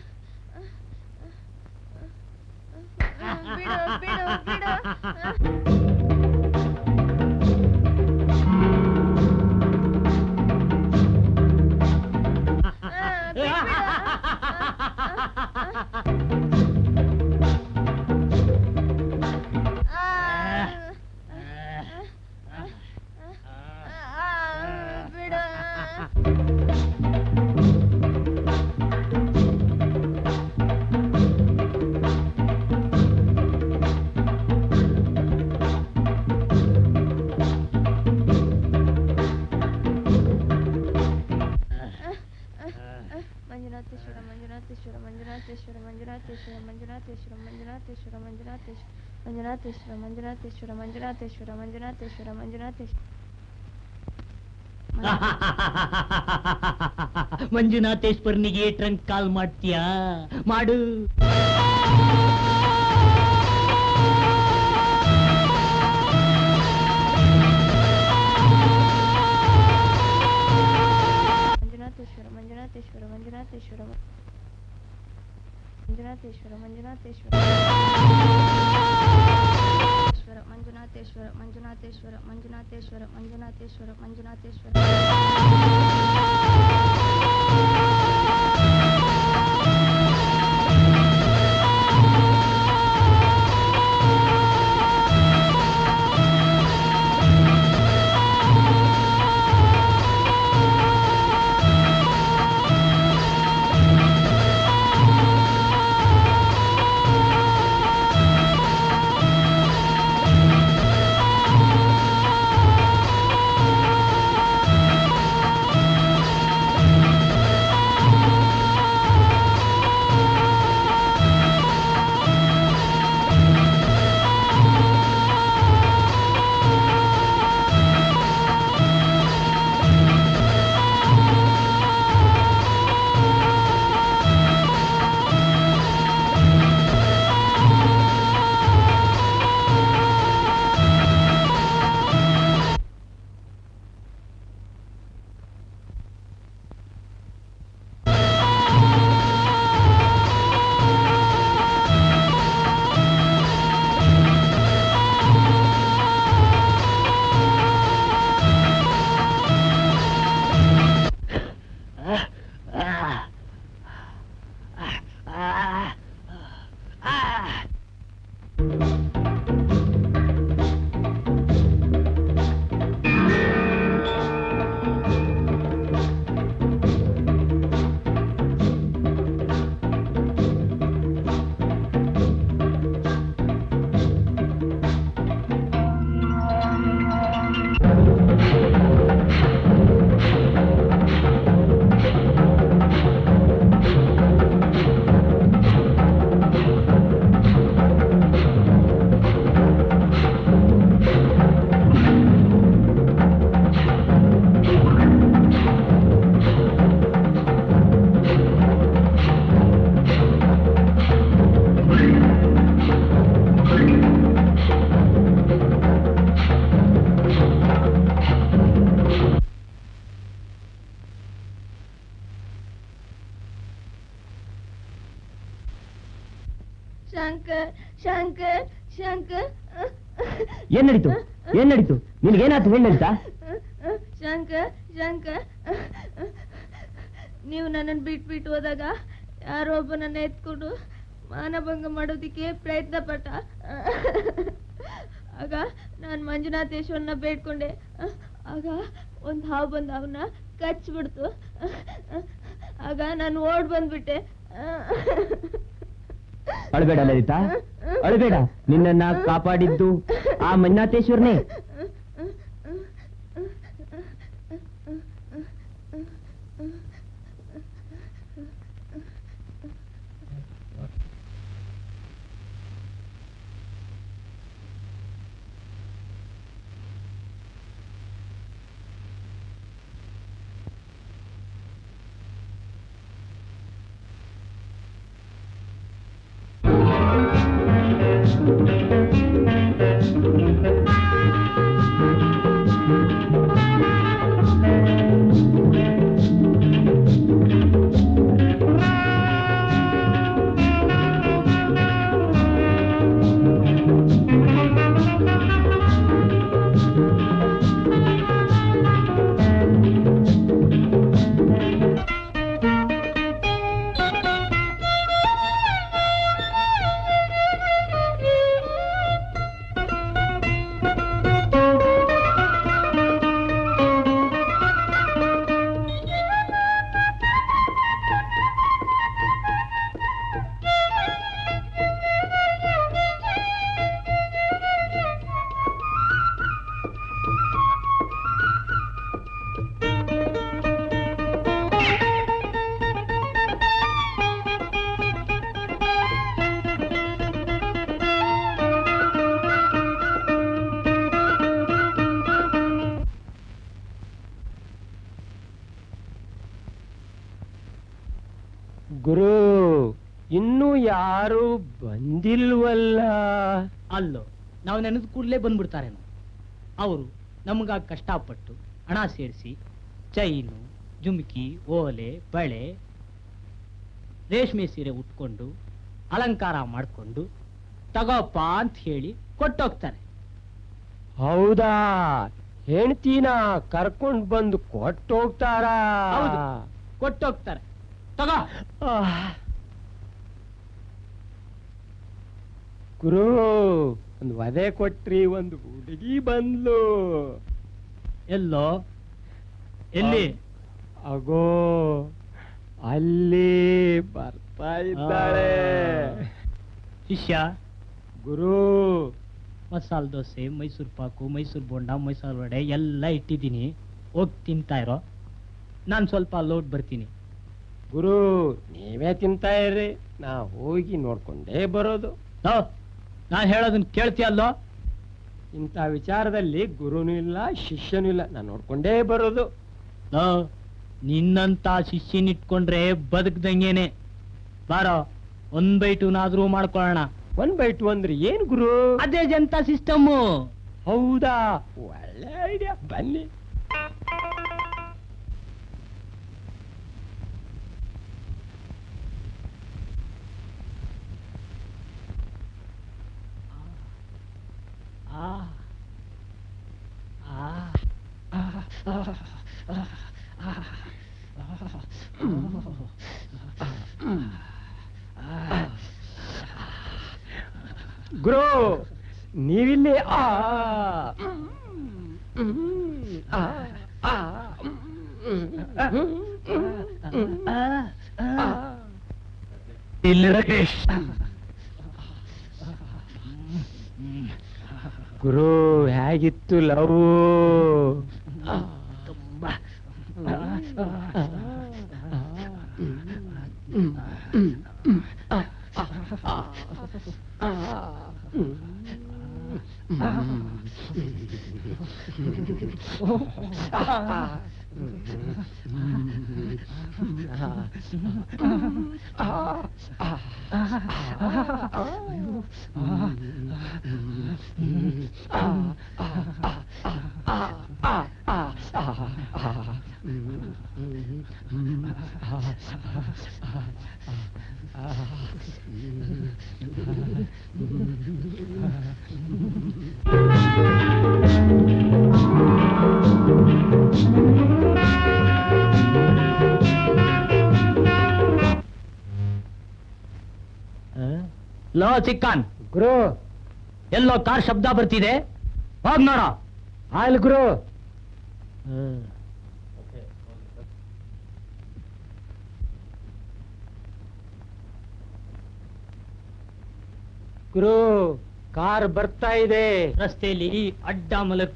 ಬಿಡು ಬಿಡು ಬಿಡು ಬಿಡು ಮಂಜುನಾಥೇಶ್ವರ ಮಂಜುನಾಥೇಶ್ವರ ಮಂಜುನಾಥೇಶ್ವರ ಮಂಜುನಾಥೇಶ್ವರ ಮಂಜುನಾಥೇಶ್ವರ ಮಂಜುನಾಥೇಶ್ವರ ಮಂಜುನಾಥೇಶ್ವರ ಮಂಜುನಾಥೇಶ್ವರ ಮಂಜುನಾಥೇಶ್ವರ ಮಂಜುನಾಥೇಶ್ವರ ಮಂಜುನಾಥೇಶ್ವರ ಮಂಜುನಾಥೇಶ್ವರ ಮಂಜುನಾಥೇಶ್ವರನಿಗೆ ಟ್ರಂಕ್ ಕಾಲ್ ಮಾಡ್ತೀಯಾ ಮಾಡು ಮಂಜುನಾಥೇಶ್ವರ ಮಂಜುನಾಥೇಶ್ವರ ಮಂಜುನಾಥೇಶ್ವರ ಮಂಜುನಾಥೇಶ್ವರ ಮಂಜುನಾಥೇಶ್ವರ ಮಂಜುನಾಥೇಶ್ವರ ಮಂಜುನಾಥೇಶ್ವರ ಮಂಜುನಾಥೇಶ್ವರ ಮಂಜುನಾಥೇಶ್ವರ ಮಂಜುನಾಥೇಶ್ವರ ಆ ಶಂಕರ್ ಶಂಕರ್ ಶಂಕರ್ ಏನ್ ನಡೀತು ಏನ್ ನಡೀತು ನಿನ್ಗೇನಾಯ್ತು ಹೇಳಂತ ಶಂಕರ್ ಶಂಕರ್ ನೀವು ನನ್ನನ್ನು ಬಿಟ್ಬಿಟ್ಟು ಹೋದಾಗ ಯಾರೋ ಒಬ್ಬ ನನ್ನ ಎತ್ಕೊಂಡು ಮಾನಭಂಗ ಮಾಡೋದಿಕ್ಕೆ ಪ್ರಯತ್ನ ಪಟ್ಟ ಆಗ ನಾನು ಮಂಜುನಾಥೇಶ್ವರನ ಬೇಡ್ಕೊಂಡೆ ಆಗ ಒಂದು ಹಾವು ಬಂದು ಅವನ್ನ ಕಚ್ಬಿಡ್ತು ಆಗ ನಾನು ಓಡ್ ಬಂದ್ಬಿಟ್ಟೆ ಅಳಬೇಡ ಲಲಿತಾ ಅಳಬೇಡ ನಿನ್ನನ್ನ ಕಾಪಾಡಿದ್ದು ಆ ಮಂಜುನಾಥೇಶ್ವರನೇ ಗುರು ಇನ್ನೂ ಯಾರು ಬಂದಿಲ್ವಲ್ಲ ಅಲ್ಲೋ ನಾವು ನೆನೆದ ಕೂಡಲೇ ಬಂದ್ಬಿಡ್ತಾರೇನೋ ಅವರು ನಮಗಾಗಿ ಕಷ್ಟಪಟ್ಟು ಹಣ ಸೇರಿಸಿ ಚೈನು ಜುಮ್ಕಿ ಓಲೆ ಬಳೆ ರೇಷ್ಮೆ ಸೀರೆ ಉಟ್ಕೊಂಡು ಅಲಂಕಾರ ಮಾಡಿಕೊಂಡು ತಗೋಪ್ಪ ಅಂತ ಹೇಳಿ ಕೊಟ್ಟೋಗ್ತಾರೆ ಹೌದಾ ಹೆಂಡ್ತಿನ ಕರ್ಕೊಂಡ್ ಬಂದು ಕೊಟ್ಟೋಗ್ತಾರಾ ಹೌದು. ಕೊಟ್ಟೋಗ್ತಾರೆ ತಗೋ ಆಹ್. ಗುರು ಒಂದು ವಧೆ ಕೊಟ್ರಿ ಒಂದು ಹುಡುಗಿ ಬಂದ್ಲು ಎಲ್ಲೋ ಎಲ್ಲಿ ಅಗೋ ಅಲ್ಲಿ ಬರ್ತಾ ಇದ್ದಾಳೆ ಆ. ಶಿಷ್ಯ ಗುರು ಮಸಾಲೆ ದೋಸೆ ಮೈಸೂರು ಪಾಕು ಮೈಸೂರು ಬೋಂಡ ಮೈಸೂರು ವಡೆ ಎಲ್ಲ ಇಟ್ಟಿದ್ದೀನಿ ಹೋಗಿ ತಿಂತಾ ಇರೋ ನಾನು ಸ್ವಲ್ಪ ಲೋಟ್ ಬರ್ತೀನಿ ಗುರು ನೀವೇ ತಿಂತಾ ಇರ್ರಿ ನಾ ಹೋಗಿ ನೋಡ್ಕೊಂಡೇ ಬರೋದು ನಾನು ಹೇಳೋದನ್ನ ಕೇಳ್ತೀಯಲ್ಲೋ ಇಂಥ ವಿಚಾರದಲ್ಲಿ ಗುರುನೂ ಇಲ್ಲ ಶಿಷ್ಯನೂ ಇಲ್ಲ ನಾ ನೋಡ್ಕೊಂಡೇ ಬರೋದು ಲೋ, ನಿನ್ನಂತ ಶಿಷ್ಯನ್ ಇಟ್ಕೊಂಡ್ರೆ ಬದುಕ್ದಂಗೇನೆ ಬಾರೋ ಒಂದ್ ಬೈಟುನಾದ್ರೂ ಮಾಡ್ಕೊಳ್ಳೋಣ ಒನ್ ಬೈ ಟು ಅಂದ್ರೆ ಏನ್ ಗುರು ಅದೇ ಜನತಾ ಸಿಸ್ಟಮ್ಮು ಹೌದಾ ಒಳ್ಳೆ ಐಡಿಯಾ ಬನ್ನಿ ಗುರು ನೀವಿಲ್ಲಿ ಆ ಆ, ಆ, ಆ. ಗುರು ಹೇಗಿತ್ತು ಲವ್ ಲೋ ಚಿಕ್ಕನ್ ಗುರು ಎಲ್ಲೋ ಕಾರ್ ಶಬ್ದ ಬರ್ತಿದೆ ಹೋಗ್ ನೋಡ ಆಯ್ಲ್ ಗುರು ಗುರು ಕಾರ್ ಬರ್ತಾ ಇದೆ ರಸ್ತೆಯಲ್ಲಿ ಅಡ್ಡ ಮಲಕ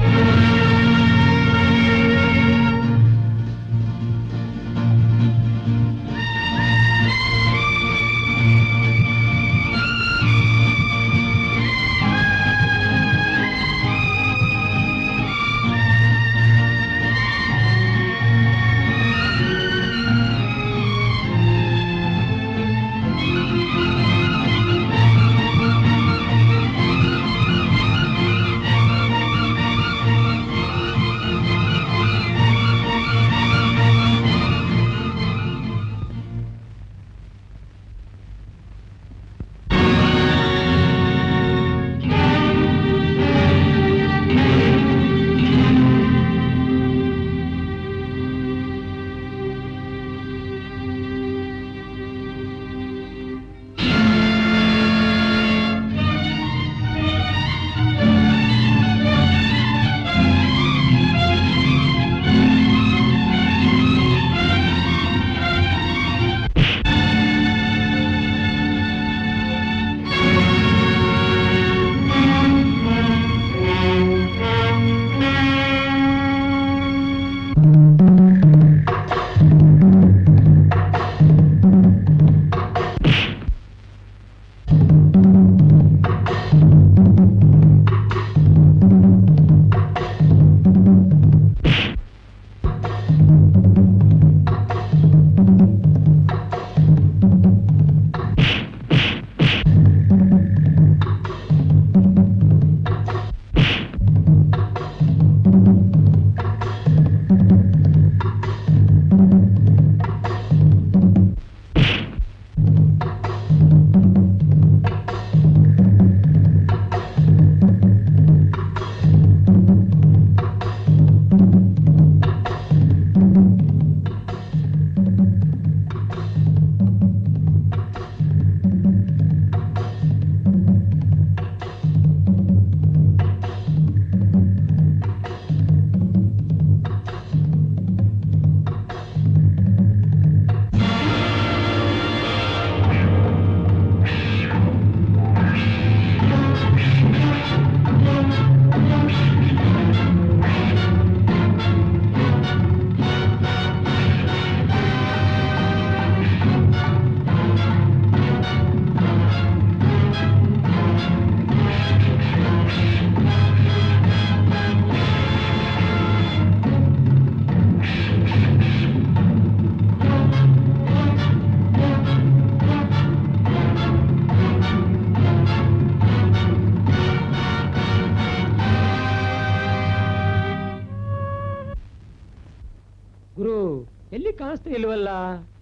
ಗುರು ಎಲ್ಲಿ ಕಾಣಿಸ್ತಾ ಇಲ್ವಲ್ಲ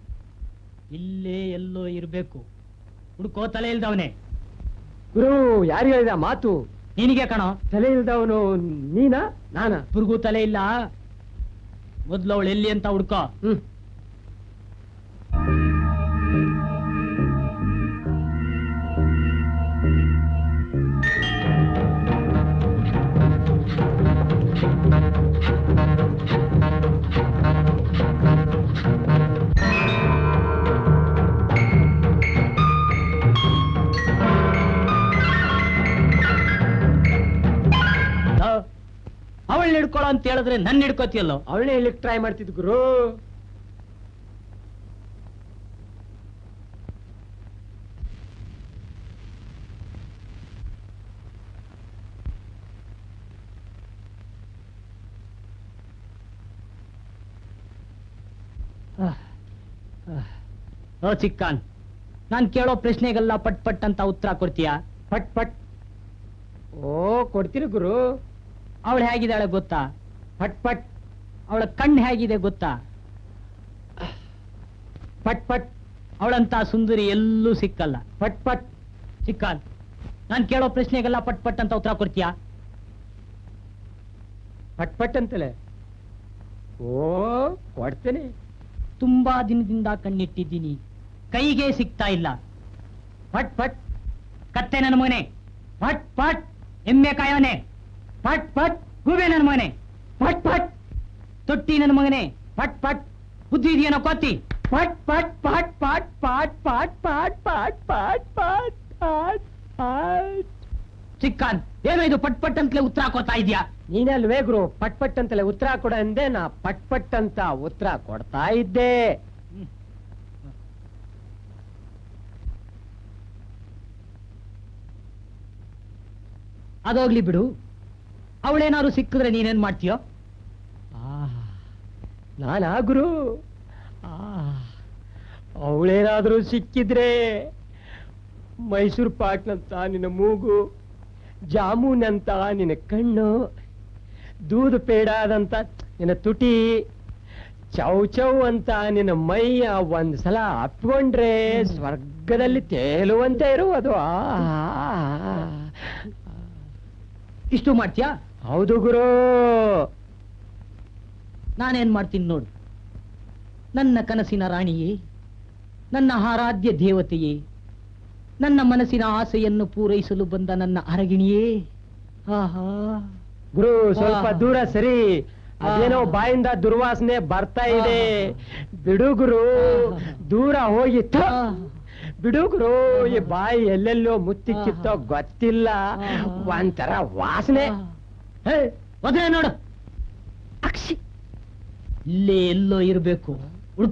ಇಲ್ಲೇ ಎಲ್ಲೋ ಇರ್ಬೇಕು ಹುಡ್ಕೋ ತಲೆ ಇಲ್ದವನೆ ಗುರು ಯಾರು ಹೇಳಿದ ಮಾತು ನಿನಗೆ ಕಣೋ ತಲೆ ಇಲ್ದವನು ನೀನಾ ನಾನಾ ಇಬ್ರಿಗೂ ತಲೆ ಇಲ್ಲ ಮೊದ್ಲು ಅವಳು ಎಲ್ಲಿ ಅಂತ ಹುಡ್ಕೋ ಹ್ಮ್ ಅವಳನ್ನ ಹಿಡ್ಕೊಳ್ಳೋ ಅಂತ ಹೇಳಿದ್ರೆ ನನ್ನ ಹಿಡ್ಕೋತಿಯಲ್ಲೋ ಅವಳೇ ಹೇಳಿಕ್ ಟ್ರೈ ಮಾಡ್ತಿದ್ ಗುರು ಓ ಚಿಕ್ಕಾನ್ ನಾನ್ ಕೇಳೋ ಪ್ರಶ್ನೆಗೆಲ್ಲ ಪಟ್ ಪಟ್ ಅಂತ ಉತ್ತರ ಕೊಡ್ತೀಯಾ ಪಟ್ ಪಟ್ ಓ ಕೊಡ್ತೀರಿ ಗುರು ಅವಳು ಹೇಗಿದ್ದಾಳೆ ಗೊತ್ತಾ ಪಟ್ ಪಟ್ ಅವಳ ಕಣ್ಣು ಹೇಗಿದೆ ಗೊತ್ತಾ ಪಟ್ ಪಟ್ ಅವಳಂತ ಸುಂದರಿ ಎಲ್ಲೂ ಸಿಕ್ಕಲ್ಲ ಪಟ್ ಪಟ್ ಚಿಕ್ಕಾನ್ ನಾನು ಕೇಳೋ ಪ್ರಶ್ನೆಗೆಲ್ಲ ಪಟ್ ಪಟ್ ಅಂತ ಉತ್ತರ ಕೊಡ್ತೀಯಾ ಪಟ್ ಪಟ್ ಅಂತಲೇ ಓ ಕೊಡ್ತೇನೆ ತುಂಬಾ ದಿನದಿಂದ ಕಣ್ಣಿಟ್ಟಿದ್ದೀನಿ ಕೈಗೆ ಸಿಗ್ತಾ ಇಲ್ಲ ಪಟ್ ಪಟ್ ಕತ್ತೆ ನನ್ನ ಮಗನೆ ಪಟ್ ಪಟ್ ಎಮ್ಮೆ ಕಾಯೋನೆ ಪಟ್ ಪಟ್ ಗೂಬೆ ನನ್ನ ಮಗನೆ ಪಟ್ ಪಟ್ ತೊಟ್ಟಿ ನನ್ನ ಮಗನೆ ಪಟ್ ಪಟ್ ಬುದ್ಧಿ ಇದೆಯೇನೋ ಕೋತಿ ಪಟ್ ಪಟ್ ಪಟ್ ಪಟ್ ಪಟ್ ಪಟ್ ಪಟ್ ಪಟ್ ಪಟ್ ಪಟ್ ಪಟ್ ಪಟ್ ಚಿಕ್ಕಾನ್ ಏನೋ ಇದು ಪಟ್ ಪಟ್ ಅಂತಲೇ ಉತ್ತರ ಕೊಡ್ತಾ ಇದೆಯಾ ನೀನಲ್ವೇ ಗುರು ಪಟ್ ಪಟ್ ಅಂತಲೇ ಉತ್ತರ ಕೊಡ ಅಂದೆ ನಾ ಪಟ್ ಪಟ್ ಅಂತ ಉತ್ತರ ಕೊಡ್ತಾ ಇದ್ದೆ ಅದೋಗ್ಲಿ ಬಿಡು ಅವಳೇನಾದ್ರು ಸಿಕ್ಕಿದ್ರೆ ನೀನೇನ್ ಮಾಡ್ತೀಯೋ ನಾನಾ ಗುರು ಅವಳೇನಾದ್ರೂ ಸಿಕ್ಕಿದ್ರೆ ಮೈಸೂರು ಪಾಕ್ನಂತ ನಿನ್ನ ಮೂಗು ಜಾಮೂನ್ ಅಂತ ನಿನ್ನ ಕಣ್ಣು ದೂದ ಪೇಡಾದಂತ ನಿನ್ನ ತುಟಿ ಚೌ ಚೌ ಅಂತ ನಿನ್ನ ಮೈಯ ಒಂದ್ ಸಲ ಅಪ್ಕೊಂಡ್ರೆ ಸ್ವರ್ಗದಲ್ಲಿ ತೇಲುವಂತೆ ಇರುವುದು ಆ ಇಷ್ಟು ಮಾಡ್ತೀಯಾ ಹೌದು ಗುರು ನಾನೇನ್ ಮಾಡ್ತೀನಿ ನೋಡು ನನ್ನ ಕನಸಿನ ರಾಣಿಯೇ ನನ್ನ ಆರಾಧ್ಯ ದೇವತೆಯೇ ನನ್ನ ಮನಸ್ಸಿನ ಆಸೆಯನ್ನು ಪೂರೈಸಲು ಬಂದ ನನ್ನ ಅರಗಿಣಿಯೇ ಆಹಾ ಗುರು ಸ್ವಲ್ಪ ಆ. ದೂರ ಸರಿ ಅದೇನೋ ಆ. ಬಾಯಿಂದ ದುರ್ವಾಸನೆ ಬರ್ತಾ ಇದೆ ಬಿಡು ಗುರು ದೂರ ಹೋಗಿ ಥ. ಆ. ಬಿಡು ಗುರು ಈ ಬಾಯಿ ಎಲ್ಲೆಲ್ಲೋ ಮುತ್ತಿಕ್ಕಿತ್ತೋ ಗೊತ್ತಿಲ್ಲ ಆ. ಒಂಥರ ವಾಸನೆ ಹೇ, ಒದ್ರೆ ನೋಡು ಅಕ್ಷಿ ಇಲ್ಲೇ ಎಲ್ಲೋ ಇರ್ಬೇಕು ಹುಡ್ಕ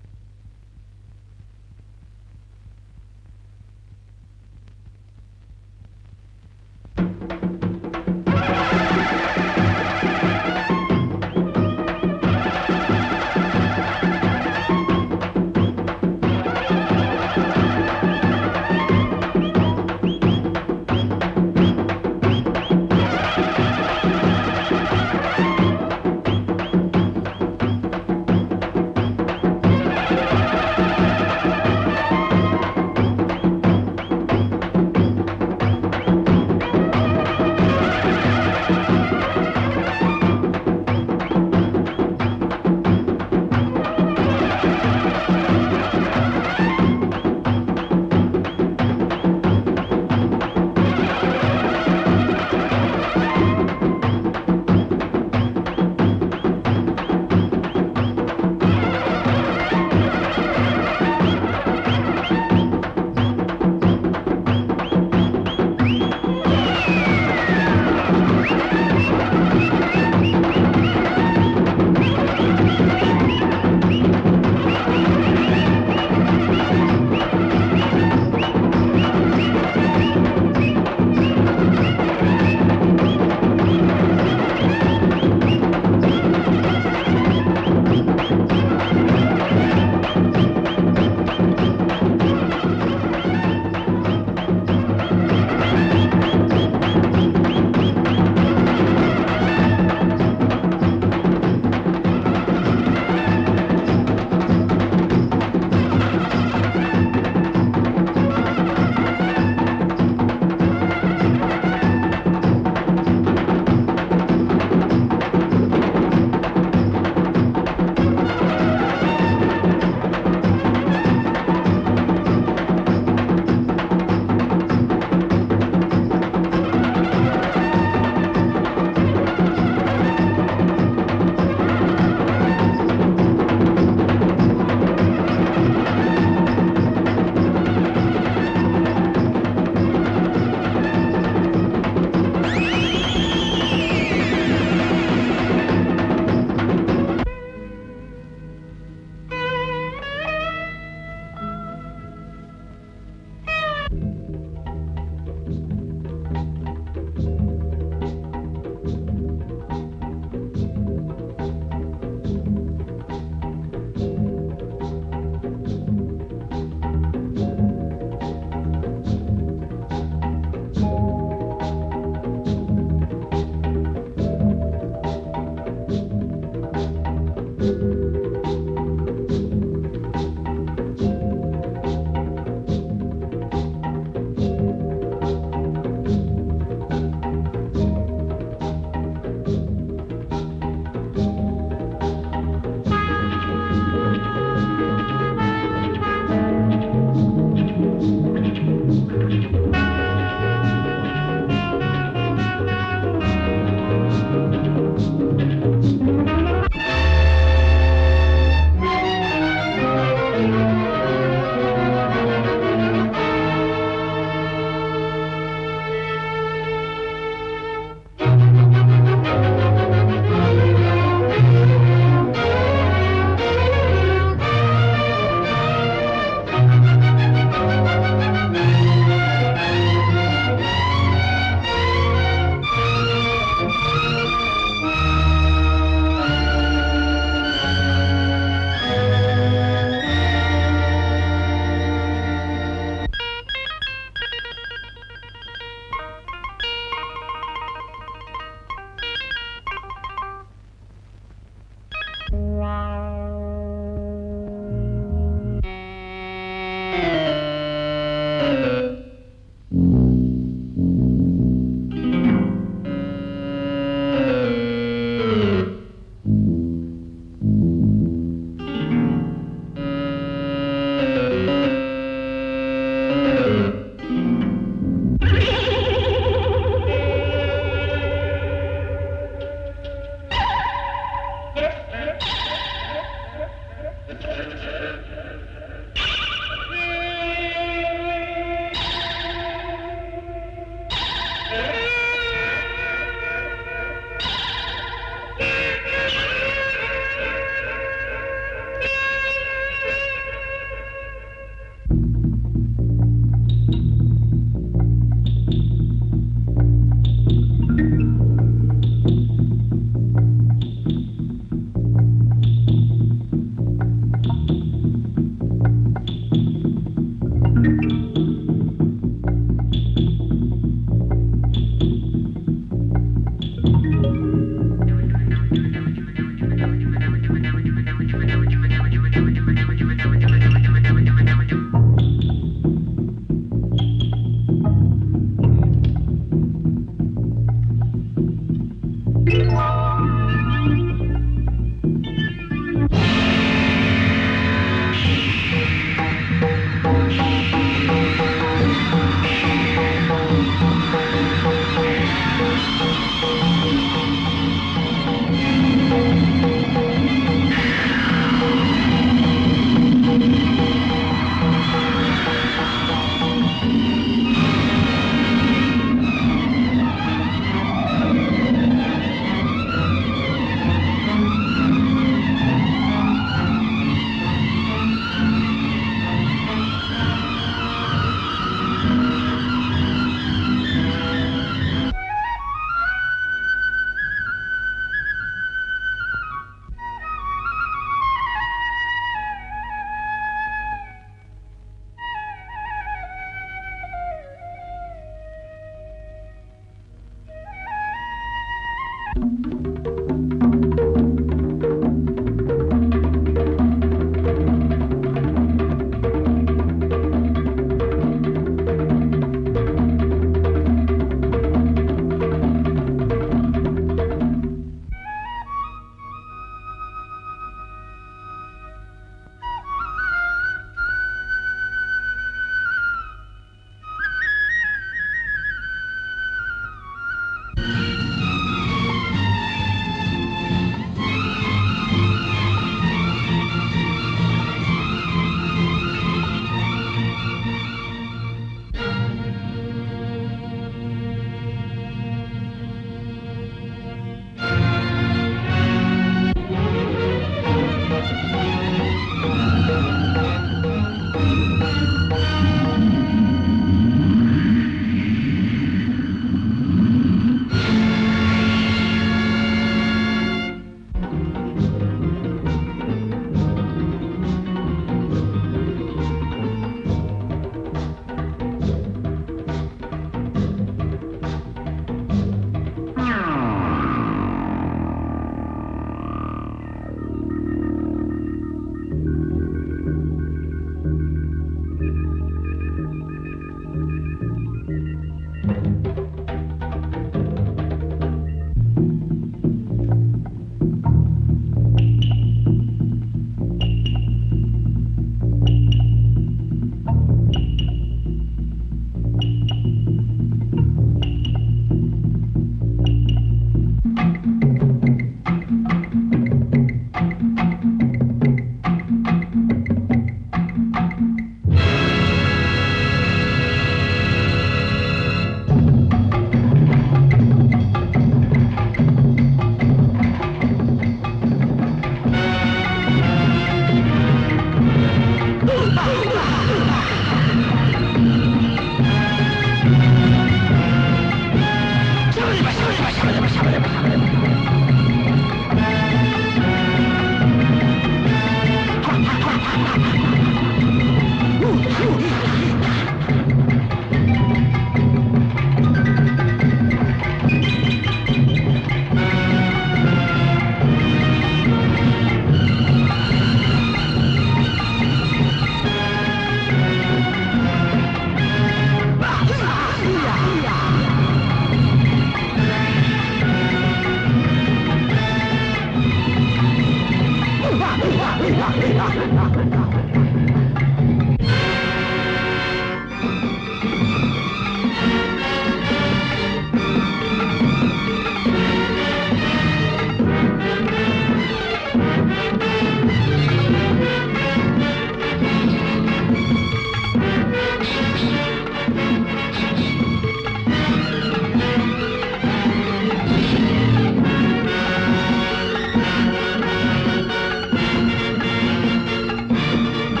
ಆ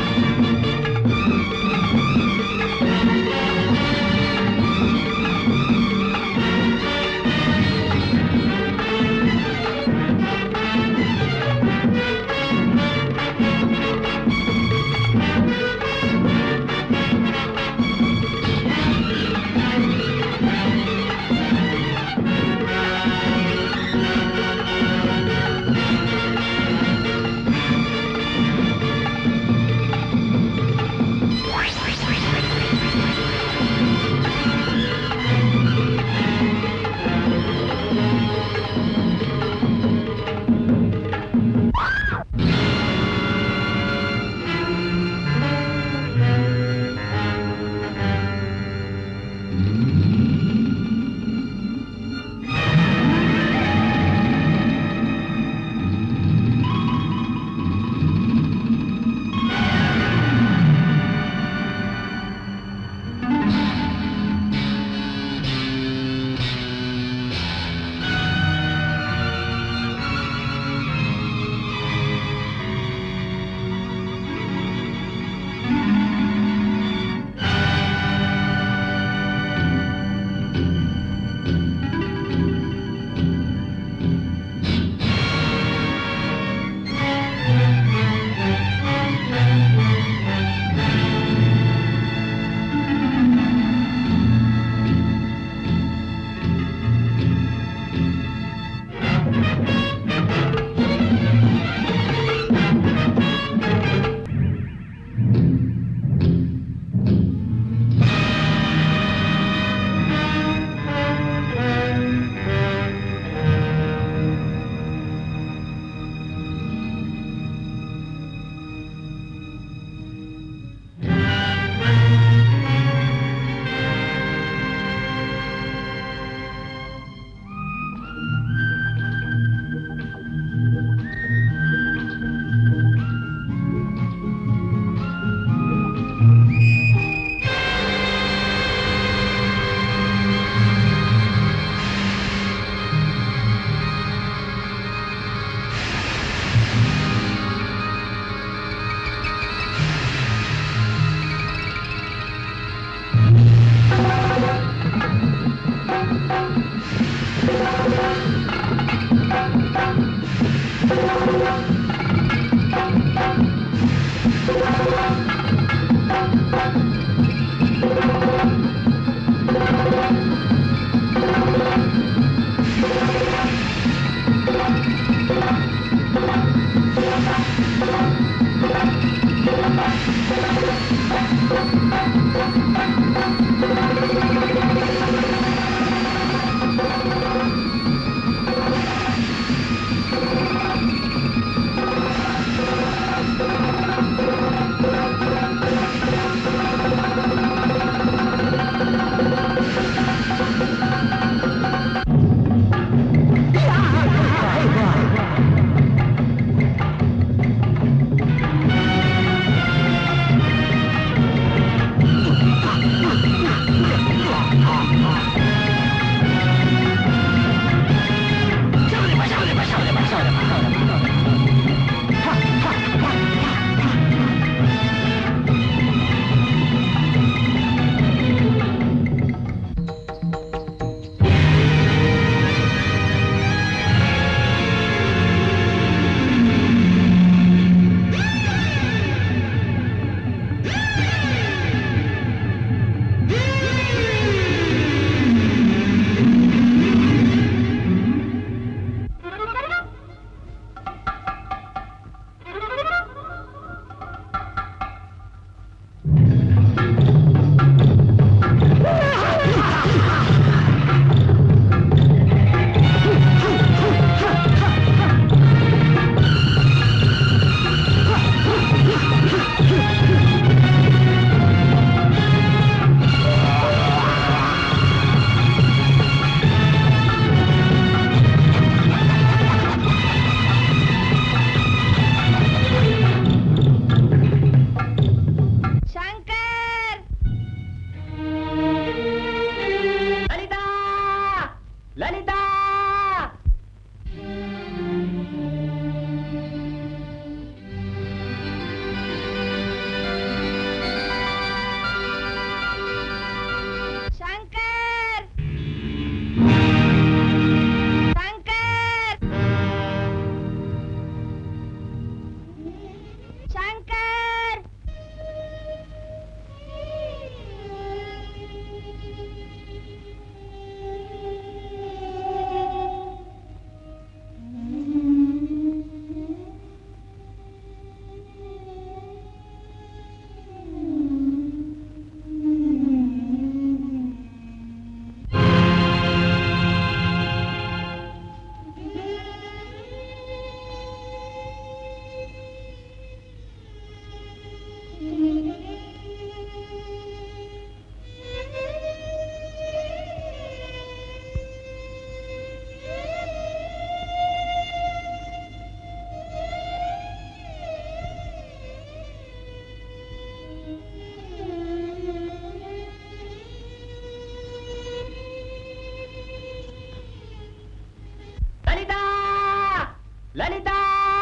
ಲಲಿತಾ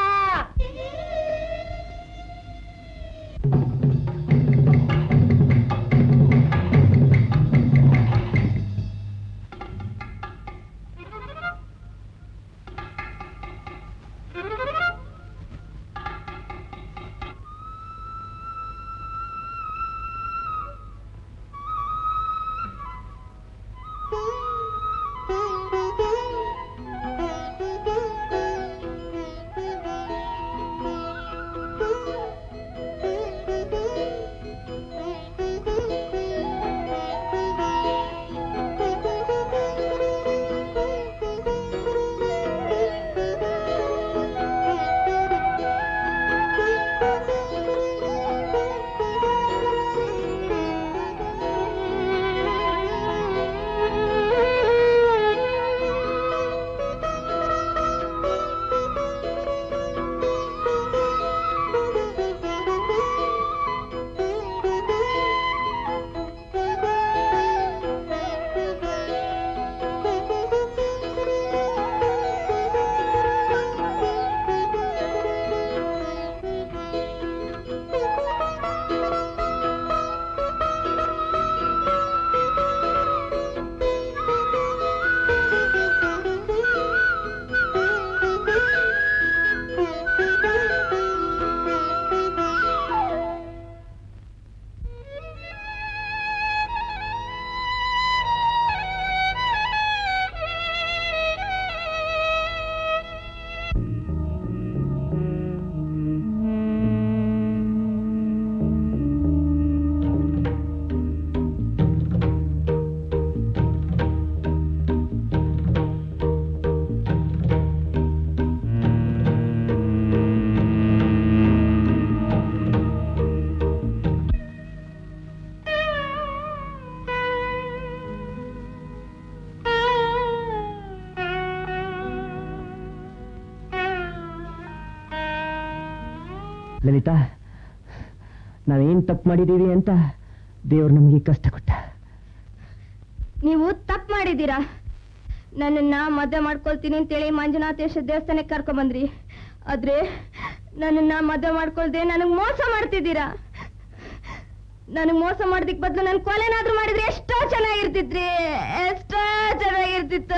ಲಲಿತಾ ನಾವೇನ್ ತಪ್ಪು ಮಾಡಿದೀವಿ ಅಂತ ದೇವ್ರು ನಮಗೆ ಕಷ್ಟ ಕೊಟ್ಟ ನೀವು ತಪ್ಪು ಮಾಡಿದ್ದೀರಾ ನನ್ನನ್ನ ಮದುವೆ ಮಾಡ್ಕೊಳ್ತೀನಿ ಅಂತೇಳಿ ಮಂಜುನಾಥೇಶ್ವರ ದೇವಸ್ಥಾನಕ್ಕೆ ಕರ್ಕೊಂಡ್ ಬಂದ್ರಿ ಆದ್ರೆ ನನ್ನನ್ನ ಮದುವೆ ಮಾಡ್ಕೊಳ್ದೆ ನನಗ್ ಮೋಸ ಮಾಡ್ತಿದ್ದೀರಾ ನನಗ್ ಮೋಸ ಮಾಡೋದಿಕ್ ಬದಲು ನನ್ ಕೊಲೆನಾದ್ರೂ ಮಾಡಿದ್ರೆ ಎಷ್ಟೋ ಚೆನ್ನಾಗಿರ್ತಿದ್ರಿ ಎಷ್ಟೋ ಚೆನ್ನಾಗಿರ್ತಿತ್ತ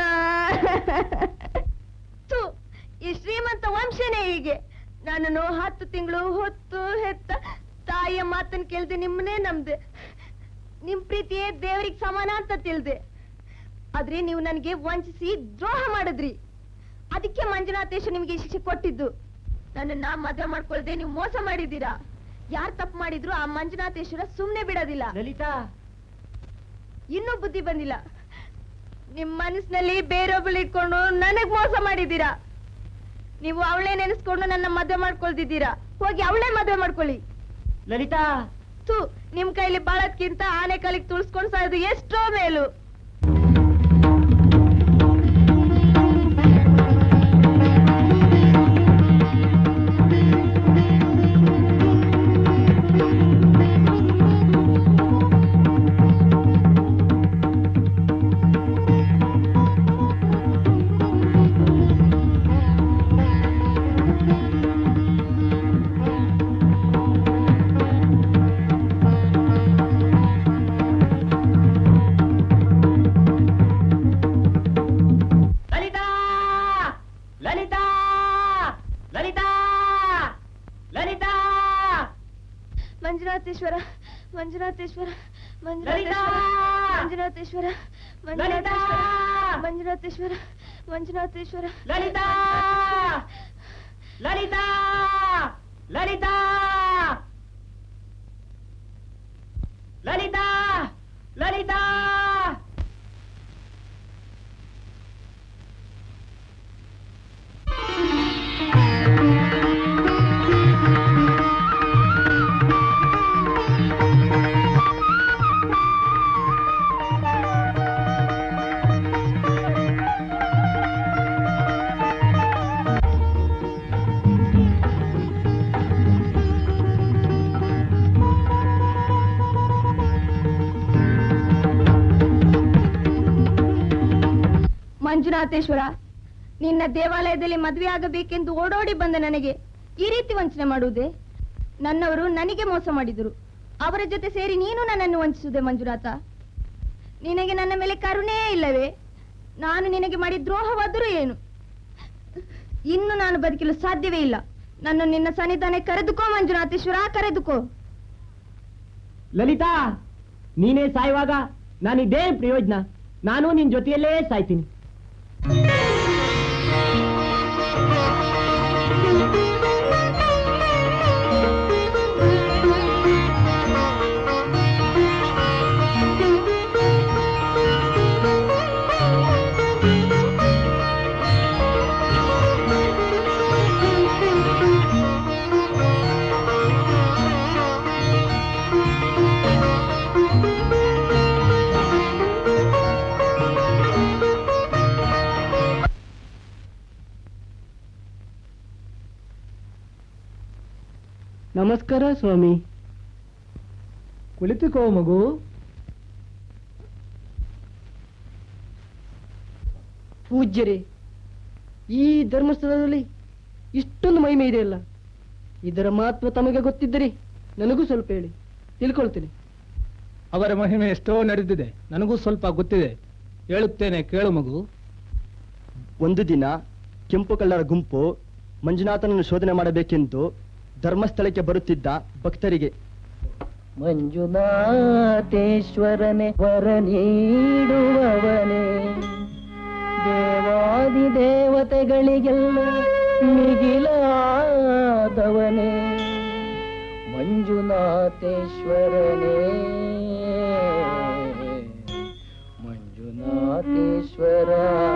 ಥು, ಈ ಶ್ರೀಮಂತ ವಂಶನೇ ಹೀಗೆ ನನ್ನನ್ನು ಹತ್ತು ತಿಂಗಳು ಹೊತ್ತು ಹೆತ್ತ ತಾಯಿಯ ಮಾತನ್ನ ಕೇಳ್ದೆ ನಿಮ್ಮನ್ನೇ ನಮ್ದೆ ನಿಮ್ ಪ್ರೀತಿಯೇ ದೇವರಿಗೆ ಸಮಾನ ಅಂತ ತಿಳ್ದೆ ಆದ್ರೆ ನೀವು ನನಗೆ ವಂಚಿಸಿ ದ್ರೋಹ ಮಾಡಿದ್ರಿ ಅದಕ್ಕೆ ಮಂಜುನಾಥೇಶ ನಿಮ್ಗೆ ಈ ಶಿಕ್ಷೆ ಕೊಟ್ಟಿದ್ದು ನನ್ನನ್ನ ಮದುವೆ ಮಾಡ್ಕೊಳ್ದೆ ನೀವು ಮೋಸ ಮಾಡಿದ್ದೀರಾ ಯಾರ್ ತಪ್ಪು ಮಾಡಿದ್ರು ಆ ಮಂಜುನಾಥೇಶ್ವರ ಸುಮ್ನೆ ಬಿಡೋದಿಲ್ಲ ಲಲಿತಾ ಇನ್ನೂ ಬುದ್ಧಿ ಬಂದಿಲ್ಲ ನಿಮ್ ಮನಸ್ಸಿನಲ್ಲಿ ಬೇರೊಬ್ಬಳು ಇಟ್ಕೊಂಡು ನನಗ್ ಮೋಸ ಮಾಡಿದ್ದೀರಾ ನೀವು ಅವಳೇ ನೆನೆಸ್ಕೊಂಡು ನನ್ನ ಮದುವೆ ಮಾಡ್ಕೊಳ್ತಿದ್ದೀರಾ ಹೋಗಿ ಅವಳೇ ಮದುವೆ ಮಾಡ್ಕೊಳ್ಳಿ ಲಲಿತಾ ಥು ನಿಮ್ ಕೈಲಿ ಬಾಳದ್ಕಿಂತ ಆನೆ ಕಾಲಿಗೆ ತುಳ್ಸ್ಕೊಂಡ್ ಸಾಯೋದು ಎಷ್ಟೋ ಮೇಲು ಲಲಿತಾ ಲಲಿತಾ ಲಲಿತಾ ಲಲಿತಾ ಮಂಜುನಾಥೇಶ್ವರ ಮಂಜುನಾಥೇಶ್ವರ ಲಲಿತಾ! ಮಂಜುನಾಥೇಶ್ವರ ಲಲಿತಾ! ಮಂಜುನಾಥೇಶ್ವರ ಮಂಜುನಾಥೇಶ್ವರ ಲಲಿತಾ ಲಲಿತಾ ಲಲಿತಾ ಲಲಿತಾ ಲಲಿತಾ ಮಂಜುನಾಥೇಶ್ವರ ನಿನ್ನ ದೇವಾಲಯದಲ್ಲಿ ಮದುವೆ ಆಗಬೇಕೆಂದು ಓಡೋಡಿ ಬಂದ ನನಗೆ ಈ ರೀತಿ ವಂಚನೆ ಮಾಡುವುದೇ ನನ್ನವರು ನನಗೆ ಮೋಸ ಮಾಡಿದರು ಅವರ ಜೊತೆ ಸೇರಿ ನೀನು ನನ್ನನ್ನು ವಂಚಿಸುವುದೇ ಮಂಜುನಾಥ ನಿನಗೆ ನನ್ನ ಮೇಲೆ ಕರುಣೆಯೇ ಇಲ್ಲವೇ ನಾನು ನಿನಗೆ ಮಾಡಿ ದ್ರೋಹವಾದರೂ ಏನು ಇನ್ನು ನಾನು ಬದುಕಲು ಸಾಧ್ಯವೇ ಇಲ್ಲ ನನ್ನ ನಿನ್ನ ಸನ್ನಿಧಾನ ಕರೆದುಕೋ ಮಂಜುನಾಥೇಶ್ವರ ಕರೆದುಕೋ ಲಲಿತಾ ನೀನೇ ಸಾಯುವಾಗ ನಾನಿದೇ ಪ್ರಯೋಜನ ನಾನು ನಿನ್ ಜೊತೆಯಲ್ಲೇ ಸಾಯ್ತೀನಿ ನಮಸ್ಕಾರ ಸ್ವಾಮಿ ಕುಳಿತುಕೋ ಮಗು ಪೂಜ್ಯರೇ ಈ ಧರ್ಮಸ್ಥಳದಲ್ಲಿ ಇಷ್ಟೊಂದು ಮಹಿಮೆ ಇದೆಯಲ್ಲ ಇದರ ಮಹತ್ವ ತಮಗೆ ಗೊತ್ತಿದ್ದರೆ ನನಗೂ ಸ್ವಲ್ಪ ಹೇಳಿ ತಿಳ್ಕೊಳ್ತೇನೆ ಅವರ ಮಹಿಮೆ ಎಷ್ಟೋ ನಡೆದಿದೆ ನನಗೂ ಸ್ವಲ್ಪ ಗೊತ್ತಿದೆ ಹೇಳುತ್ತೇನೆ ಕೇಳು ಮಗು ಒಂದು ದಿನ ಕೆಂಪು ಕಳ್ಳರ ಗುಂಪು ಮಂಜುನಾಥನನ್ನು ಶೋಧನೆ ಮಾಡಬೇಕೆಂದು ಧರ್ಮಸ್ಥಳಕ್ಕೆ ಬರುತ್ತಿದ್ದ ಭಕ್ತರಿಗೆ ಮಂಜುನಾಥೇಶ್ವರನೆ ವರ ನೀಡುವವನೇ ದೇವಾದಿ ದೇವತೆಗಳಿಗೆಲ್ಲ ಮಿಗಿಲಾದವನೇ ಮಂಜುನಾಥೇಶ್ವರನೇ ಮಂಜುನಾಥೇಶ್ವರ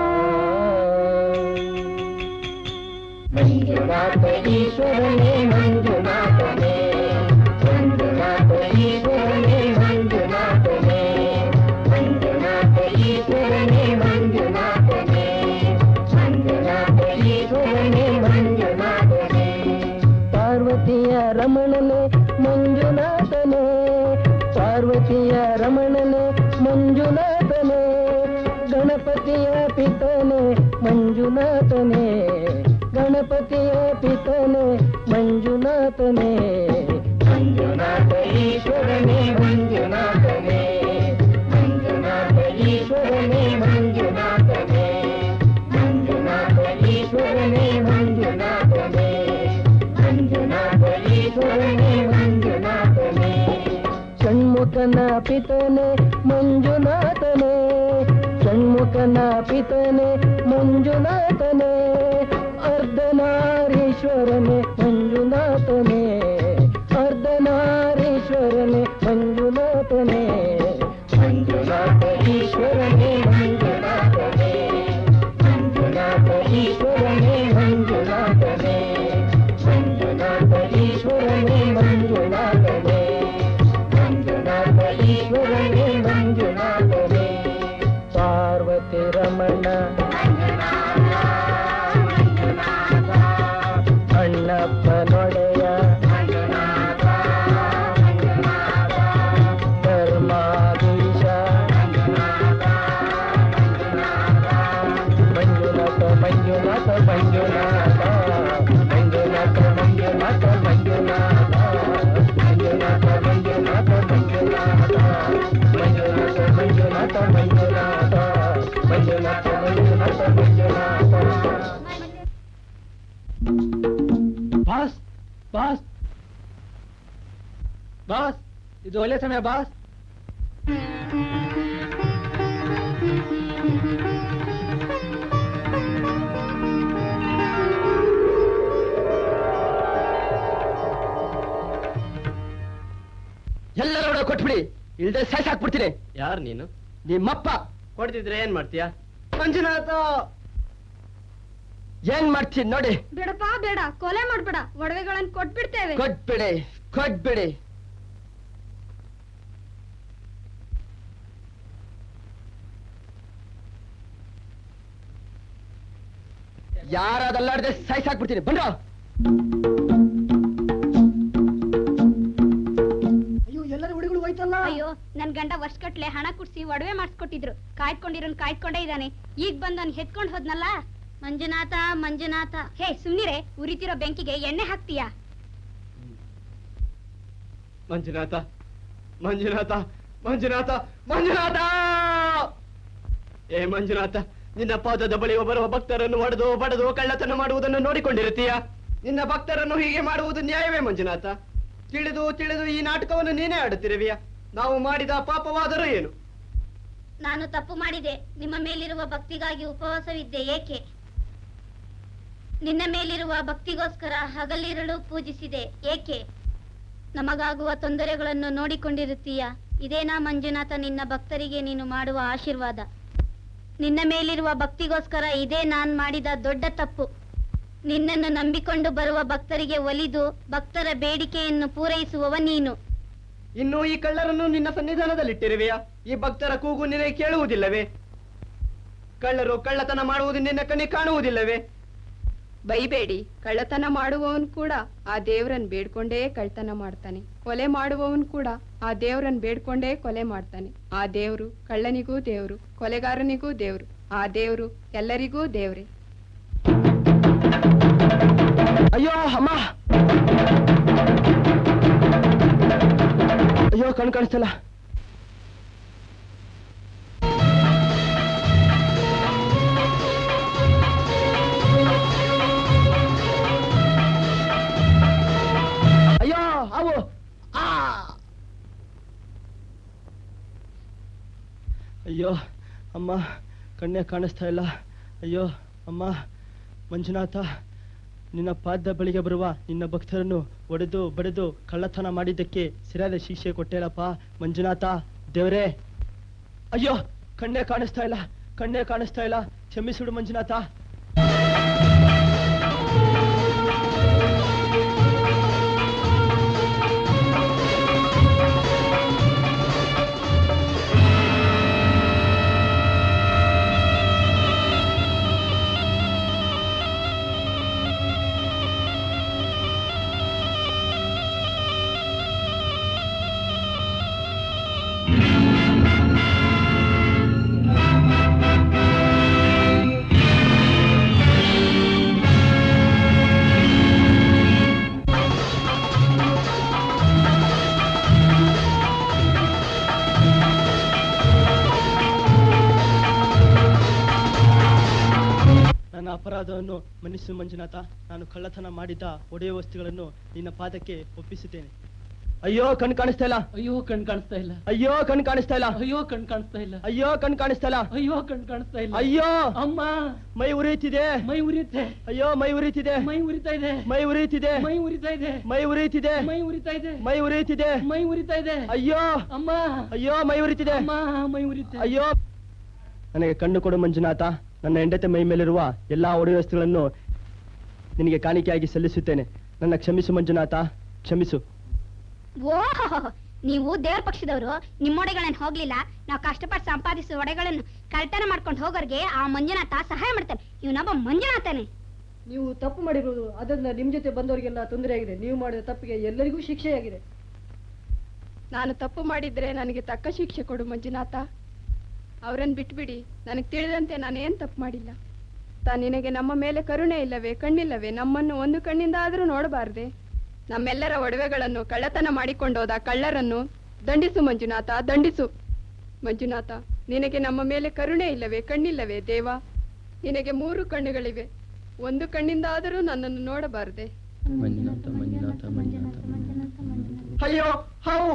ಮಂಜುನಾಥ ಈಶ್ವರನೇ ಮಂಜುನಾಥನೇ ಮಂಜುನಾಥ ಈಶ್ವರನೇ ಮಂಜುನಾಥನೇ ಮಂಜುನಾಥ ಈಶ್ವರನೇ ಮಂಜುನಾಥನೇ ಮಂಜುನಾಥ ಈಶ್ವರನೇ ಮಂಜುನಾಥನೇ ಪಾರ್ವತಿಯ ರಮಣನೆ ಮಂಜುನಾಥನೇ ಪಾರ್ವತಿಯ ರಮಣನೆ ಮಂಜುನಾಥನೇ ಗಣಪತಿಯ ಪಿತನೆ ಮಂಜುನಾಥನೇ ಗಣಪತಿಯ ಪಿತನೆ ಮಂಜುನಾಥನೇ ಮಂಜುನಾಥ ಈಶ್ವರನೇ ಮಂಜುನಾಥನೇ ಮಂಜುನಾಥ ಈಶ್ವರನೇ ಮಂಜುನಾಥನೇ ಮಂಜುನಾಥ ಈಶ್ವರನೇ ಮಂಜುನಾಥನೇ ಮಂಜುನಾಥ ಈಶ್ವರನೇ ಮಂಜುನಾಥನೇ ಷಣ್ಮುಖನ ಪಿತನೆ ಮಂಜುನಾಥನೇ ಷಣ್ಮುಖನ ಪಿತನೆ ಮಂಜುನಾಥನೇ ಅರ್ಧನಾರೀಶ್ವರನೇ ಮಂಜುನಾಥನೇ ಅರ್ಧನಾರೀಶ್ವರನೇ ಮಂಜುನಾಥನೇ ಮಂಜುನಾಥ ಈಶ್ವರನೇ ಮಂಜುನಾಥನೇ ಮಂಜುನಾಥ ಈಶ್ವರನೇ ಮಂಜುನಾಥನೇ ಮಂಜುನಾಥ ಈಶ್ವರನೇ ಮಂಜುನಾಥನೇ ಮಂಜುನಾಥ ಈಶ್ವರನೇ ಮಂಜುನಾಥನೇ ಪಾರ್ವತಿ ರಮಣ ಅಣ್ಣಪ್ಪ ನೊಡೆಯ ಧರ್ಮಾಧೀಶ Manjunatha Manjunatha Manjunatha Manjunatha Manjunatha Manjunatha Manjunatha Manjunatha Manjunatha Manjunatha Manjunatha Manjunatha Manjunatha Manjunatha Manjunatha boss boss boss ಇದು ಒಳ್ಳೆ ಸಮಯ ಬಾಸ್ ಎಲ್ಲರೂ ಕೊಟ್ಬಿಡಿ ಇಲ್ದೆ ಸಾಯ್ಸಾಕ್ಬಿಡ್ತೀನಿ ಯಾರು ನೀನು ನಿಮ್ಮಪ್ಪ ಕೊಡ್ತಿದ್ರೆ ಏನ್ ಮಾಡ್ತೀಯಾ ಮಂಜುನಾಥ ಏನ್ ಮಾಡ್ತೀನಿ ನೋಡಿ ಬೇಡಪ್ಪ ಬೇಡ ಕೊಲೆ ಮಾಡ್ಬೇಡ ಒಡವೆಗಳನ್ನ ಕೊಟ್ಬಿಡ್ತೇವೆ ಕೊಟ್ಬಿಡಿ ಕೊಟ್ಬಿಡಿ ಯಾರಾದಲ್ಲಾಡ್ದೆ ಸಾಯ್ಸಾಕ್ಬಿಡ್ತೀನಿ ಬಂದ್ರ ಅಯ್ಯೋ ಎಲ್ಲರ ಹುಡುಗರು ಹೋಯ್ತಲ್ಲ ಅಯ್ಯೋ ನನ್ ಗಂಡ ವರ್ಷಗಟ್ಲೆ ಹಣ ಕುಡ್ಸಿ ಒಡವೆ ಮಾಡಿಸ್ಕೊಟ್ಟಿದ್ರು ಕಾಯ್ಕೊಂಡಿರೋನ್ ಕಾಯ್ಕೊಂಡೇ ಇದ್ದಾನೆ ಈಗ ಬಂದ್ ನಾನು ಹೆತ್ಕೊಂಡ್ ಹೋದ್ನಲ್ಲ ಮಂಜುನಾಥ ಮಂಜುನಾಥ ಹೇ ಸುಮ್ನಿರೆ ಉರಿತಿರೋ ಬೆಂಕಿಗೆ ಎಣ್ಣೆ ಹಾಕ್ತೀಯಾ ಮಂಜುನಾಥ ಮಂಜುನಾಥ ಮಂಜುನಾಥ ಮಂಜುನಾಥ ಏ ಮಂಜುನಾಥ ನಿನ್ನ ಪಾದದ ಬಳಿ ಬರುವ ಭಕ್ತರನ್ನು ಒಡೆದು ಬಡದು ಕಳ್ಳತನ ಮಾಡುವುದನ್ನು ನೋಡಿಕೊಂಡಿರುತ್ತೀಯ ನಿನ್ನ ಭಕ್ತರನ್ನು ಹೀಗೆ ಮಾಡುವುದು ನ್ಯಾಯವೇ ಮಂಜುನಾಥ ತಿಳಿದು ತಿಳಿದು ಈ ನಾಟಕವನ್ನು ನೀನೇ ಆಡುತ್ತಿರುವಿಯ ನಾವು ಮಾಡಿದ ಪಾಪವಾದರೂ ಏನು ನಾನು ತಪ್ಪು ಮಾಡಿದೆ ನಿಮ್ಮ ಮೇಲಿರುವ ಭಕ್ತಿಗಾಗಿ ಉಪವಾಸವಿದ್ದೆ ಏಕೆ ನಿನ್ನ ಮೇಲಿರುವ ಭಕ್ತಿಗೋಸ್ಕರ ಹಗಲಿರಳು ಪೂಜಿಸಿದೆ ಏಕೆ ನಮಗಾಗುವ ತೊಂದರೆಗಳನ್ನು ನೋಡಿಕೊಂಡಿರುತ್ತೀಯ ಇದೇನಾ ಮಂಜುನಾಥ ನಿನ್ನ ಭಕ್ತರಿಗೆ ನೀನು ಮಾಡುವ ಆಶೀರ್ವಾದ ನಿನ್ನ ಮೇಲಿರುವ ಭಕ್ತಿಗೋಸ್ಕರ ಇದೇ ನಾನ್ ಮಾಡಿದ ದೊಡ್ಡ ತಪ್ಪು ನಿನ್ನನ್ನು ನಂಬಿಕೊಂಡು ಬರುವ ಭಕ್ತರಿಗೆ ಒಲಿದು ಭಕ್ತರ ಬೇಡಿಕೆಯನ್ನು ಪೂರೈಸುವವ ನೀನು ಇನ್ನು ಈ ಕಳ್ಳರನ್ನು ನಿನ್ನ ಸನ್ನಿಧಾನದಲ್ಲಿಟ್ಟಿರುವೆಯ ಈ ಭಕ್ತರ ಕೂಗು ನಿನಗೆ ಕೇಳುವುದಿಲ್ಲವೇ ಕಳ್ಳರು ಕಳ್ಳತನ ಮಾಡುವುದು ನಿನ್ನ ಕಣ್ಣಿ ಕಾಣುವುದಿಲ್ಲವೇ ಬೈಬೇಡಿ ಕಳ್ಳತನ ಮಾಡುವವನು ಕೂಡ ಆ ದೇವ್ರನ್ ಬೇಡ್ಕೊಂಡೇ ಕಳ್ತನ ಮಾಡ್ತಾನೆ ಕೊಲೆ ಮಾಡುವವನು ಕೂಡ ಆ ದೇವ್ರನ್ ಬೇಡ್ಕೊಂಡೇ ಕೊಲೆ ಮಾಡ್ತಾನೆ ಆ ದೇವ್ರು ಕಳ್ಳನಿಗೂ ದೇವ್ರು ಕೊಲೆಗಾರನಿಗೂ ದೇವ್ರು ಆ ದೇವ್ರು ಎಲ್ಲರಿಗೂ ದೇವ್ರೆ ಅಯ್ಯೋ ಅಮ್ಮ ಅಯ್ಯೋ ಕಣ್ ಕಾಣಿಸ್ತಲ್ಲ ಅಯ್ಯೋ ಅವು ಆ ಅಯ್ಯೋ ಅಮ್ಮ ಕಣ್ಣೇ ಕಾಣಿಸ್ತಾ ಇಲ್ಲ ಅಯ್ಯೋ ಅಮ್ಮ ಮಂಜುನಾಥ ನಿನ್ನ ಪಾದ ಬಳಿಗೆ ಬರುವ ನಿನ್ನ ಭಕ್ತರನ್ನು ಒಡೆದು ಬಡೆದು ಕಳ್ಳತನ ಮಾಡಿದ್ದಕ್ಕೆ ಸರಿಯಾದ ಶಿಕ್ಷೆ ಕೊಟ್ಟೇಳಪ್ಪ ಮಂಜುನಾಥ ದೇವರೇ ಅಯ್ಯೋ ಕಣ್ಣೇ ಕಾಣಿಸ್ತಾ ಇಲ್ಲ ಕಣ್ಣೇ ಕಾಣಿಸ್ತಾ ಇಲ್ಲ ಕ್ಷಮಿಸಿಡು ಮಂಜುನಾಥ ನನ್ನ ಅಪರಾಧವನ್ನು ಮನ್ನಿಸು ಮಂಜುನಾಥ ನಾನು ಕಳ್ಳತನ ಮಾಡಿದ ಒಡೆಯ ವಸ್ತುಗಳನ್ನು ನಿನ್ನ ಪಾದಕ್ಕೆ ಒಪ್ಪಿಸುತ್ತೇನೆ ಅಯ್ಯೋ ಕಣ್ ಕಾಣಿಸ್ತಾ ಇಲ್ಲ ಅಯ್ಯೋ ಕಣ್ ಕಾಣಿಸ್ತಾ ಇಲ್ಲ ಅಯ್ಯೋ ಕಣ್ ಕಾಣಿಸ್ತಾ ಇಲ್ಲ ಅಯ್ಯೋ ಕಣ್ ಕಾಣಿಸ್ತಾ ಇಲ್ಲ ಅಯ್ಯೋ ಕಣ್ ಕಾಣಿಸ್ತಾ ಇಲ್ಲ ಅಯ್ಯೋ ಕಣ್ ಕಾಣಿಸ್ತಾ ಇಲ್ಲ ಅಯ್ಯೋ ಅಮ್ಮ ಮೈ ಉರಿಯುತ್ತಿದೆ ಮೈ ಉರಿಯುತ್ತೆ ಅಯ್ಯೋ ಮೈ ಉರಿಯುತ್ತಿದೆ ಮೈ ಉರಿತಾ ಇದೆ ಮೈ ಉರಿಯುತ್ತಿದೆ ಮೈ ಉರಿತಾ ಇದೆ ಮೈ ಉರಿಯುತ್ತಿದೆ ಮೈ ಉರಿತಾ ಇದೆ ಮೈ ಉರಿಯುತ್ತಿದೆ ಮೈ ಉರಿತಾ ಇದೆ ಅಯ್ಯೋ ಅಮ್ಮ ಅಯ್ಯೋ ಮೈ ಉರಿತಿದೆ ಅಮ್ಮ ಮೈ ಉರಿಯುತ್ತೆ ಅಯ್ಯೋ ನನಗೆ ಕಣ್ಣು ಕೊಡು ಮಂಜುನಾಥ ನನ್ನ ಹೆಂಡತಿ ಮೈ ಮೇಲಿರುವ ಎಲ್ಲಾ ಒಡೆಯ ವಸ್ತುಗಳನ್ನು ನಿನಗೆ ಕಾಣಿಕೆಯಾಗಿ ಸಲ್ಲಿಸುತ್ತೇನೆ ನನ್ನ ಕ್ಷಮಿಸು ಮಂಜುನಾಥ ಕ್ಷಮಿಸು ಓಹೋ ನೀವು ದೇವ್ರ ಪಕ್ಷದವರು ನಿಮ್ಮೊಡೆಗಳನ್ನ ಹೋಗ್ಲಿಲ್ಲ ನಾವು ಕಷ್ಟಪಟ್ಟು ಸಂಪಾದಿಸುವ ಒಡೆಗಳನ್ನು ಕಳ್ತನ ಮಾಡ್ಕೊಂಡು ಹೋಗೋರ್ಗೆ ಆ ಮಂಜುನಾಥ ಸಹಾಯ ಮಾಡ್ತಾನೆ ಇವನೊಬ್ಬ ಮಂಜುನಾಥನೇ ನೀವು ತಪ್ಪು ಮಾಡಿರುವುದು ಅದರಿಂದ ನಿಮ್ ಜೊತೆ ಬಂದವರಿಗೆಲ್ಲ ತೊಂದರೆ ಆಗಿದೆ ನೀವು ಮಾಡಿದ ತಪ್ಪಿಗೆ ಎಲ್ಲರಿಗೂ ಶಿಕ್ಷೆಯಾಗಿದೆ ನಾನು ತಪ್ಪು ಮಾಡಿದ್ರೆ ನನಗೆ ತಕ್ಕ ಶಿಕ್ಷೆ ಕೊಡು ಮಂಜುನಾಥ ಅವರನ್ನು ಬಿಟ್ಬಿಡಿ ನನಗೆ ತಿಳಿದಂತೆ ನಾನೇನ್ ತಪ್ಪು ಮಾಡಿಲ್ಲ ತಾ ನಿನಗೆ ನಮ್ಮ ಮೇಲೆ ಕರುಣೆ ಇಲ್ಲವೇ ಕಣ್ಣಿಲ್ಲವೇ ನಮ್ಮನ್ನು ಒಂದು ಕಣ್ಣಿಂದ ಆದರೂ ನೋಡಬಾರ್ದೆ ನಮ್ಮೆಲ್ಲರ ಒಡವೆಗಳನ್ನು ಕಳ್ಳತನ ಮಾಡಿಕೊಂಡೋದ ಕಳ್ಳರನ್ನು ದಂಡಿಸು ಮಂಜುನಾಥ ದಂಡಿಸು ಮಂಜುನಾಥ ನಿನಗೆ ನಮ್ಮ ಮೇಲೆ ಕರುಣೆ ಇಲ್ಲವೇ ಕಣ್ಣಿಲ್ಲವೇ ದೇವ ನಿನಗೆ ಮೂರು ಕಣ್ಣುಗಳಿವೆ ಒಂದು ಕಣ್ಣಿಂದ ಆದರೂ ನನ್ನನ್ನು ನೋಡಬಾರದೆ ಮಂಜುನಾಥ ಮಂಜುನಾಥ ಮಂಜುನಾಥ ಅಯ್ಯೋ ಹಾವು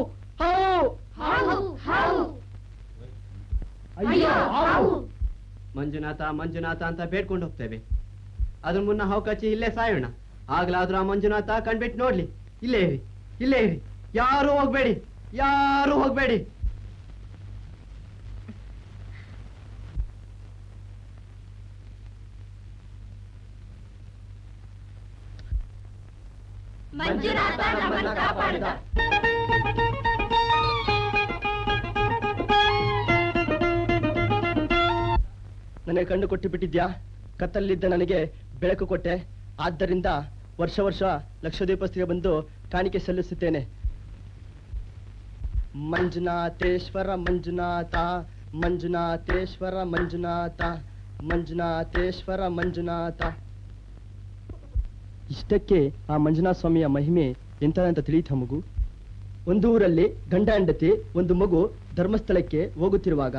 ಹಾವು ಅಯ್ಯೋ ಹಾವು ಮಂಜುನಾಥ ಮಂಜುನಾಥ ಅಂತ ಬೇಡ್ಕೊಂಡು ಹೋಗ್ತೇವೆ ಅದ್ರ ಮುನ್ನ ಹಾವು ಕಚ್ಚಿ ಇಲ್ಲೇ ಸಾಯೋಣ ಆಗ್ಲಾದ್ರೂ ಆ ಮಂಜುನಾಥ ಕಣ್ಬಿಟ್ಟು ನೋಡ್ಲಿ ಇಲ್ಲೇ ಇರಿ ಇಲ್ಲೇ ಇರಿ ಯಾರು ಹೋಗ್ಬೇಡಿ ಯಾರು ಹೋಗ್ಬೇಡಿ ಮಂಜುನಾಥ ನಮ್ಮನ್ನು ಕಾಪಾಡಿದ ನನಗೆ ಕಣ್ಣು ಕೊಟ್ಟು ಬಿಟ್ಟಿದ್ಯಾ ಕತ್ತಲಿದ್ದ ನನಗೆ ಬೆಳಕು ಕೊಟ್ಟೆ ಆದ್ದರಿಂದ ವರ್ಷ ವರ್ಷ ಲಕ್ಷದೀಪಸ್ತಿಗೆ ಬಂದು ಕಾಣಿಕೆ ಸಲ್ಲಿಸುತ್ತೇನೆ ಮಂಜುನಾಥೇಶ್ವರ ಮಂಜುನಾಥ ಮಂಜುನಾಥೇಶ್ವರ ಮಂಜುನಾಥ ಮಂಜುನಾಥೇಶ್ವರ ಮಂಜುನಾಥ ಇಷ್ಟಕ್ಕೆ ಆ ಮಂಜುನಾಥ ಸ್ವಾಮಿಯ ಮಹಿಮೆ ಎಂತದಂತ ತಿಳಿಯಿತ ಮಗು ಒಂದು ಊರಲ್ಲಿ ಗಂಡ ಹೆಂಡತಿ ಒಂದು ಮಗು ಧರ್ಮಸ್ಥಳಕ್ಕೆ ಹೋಗುತ್ತಿರುವಾಗ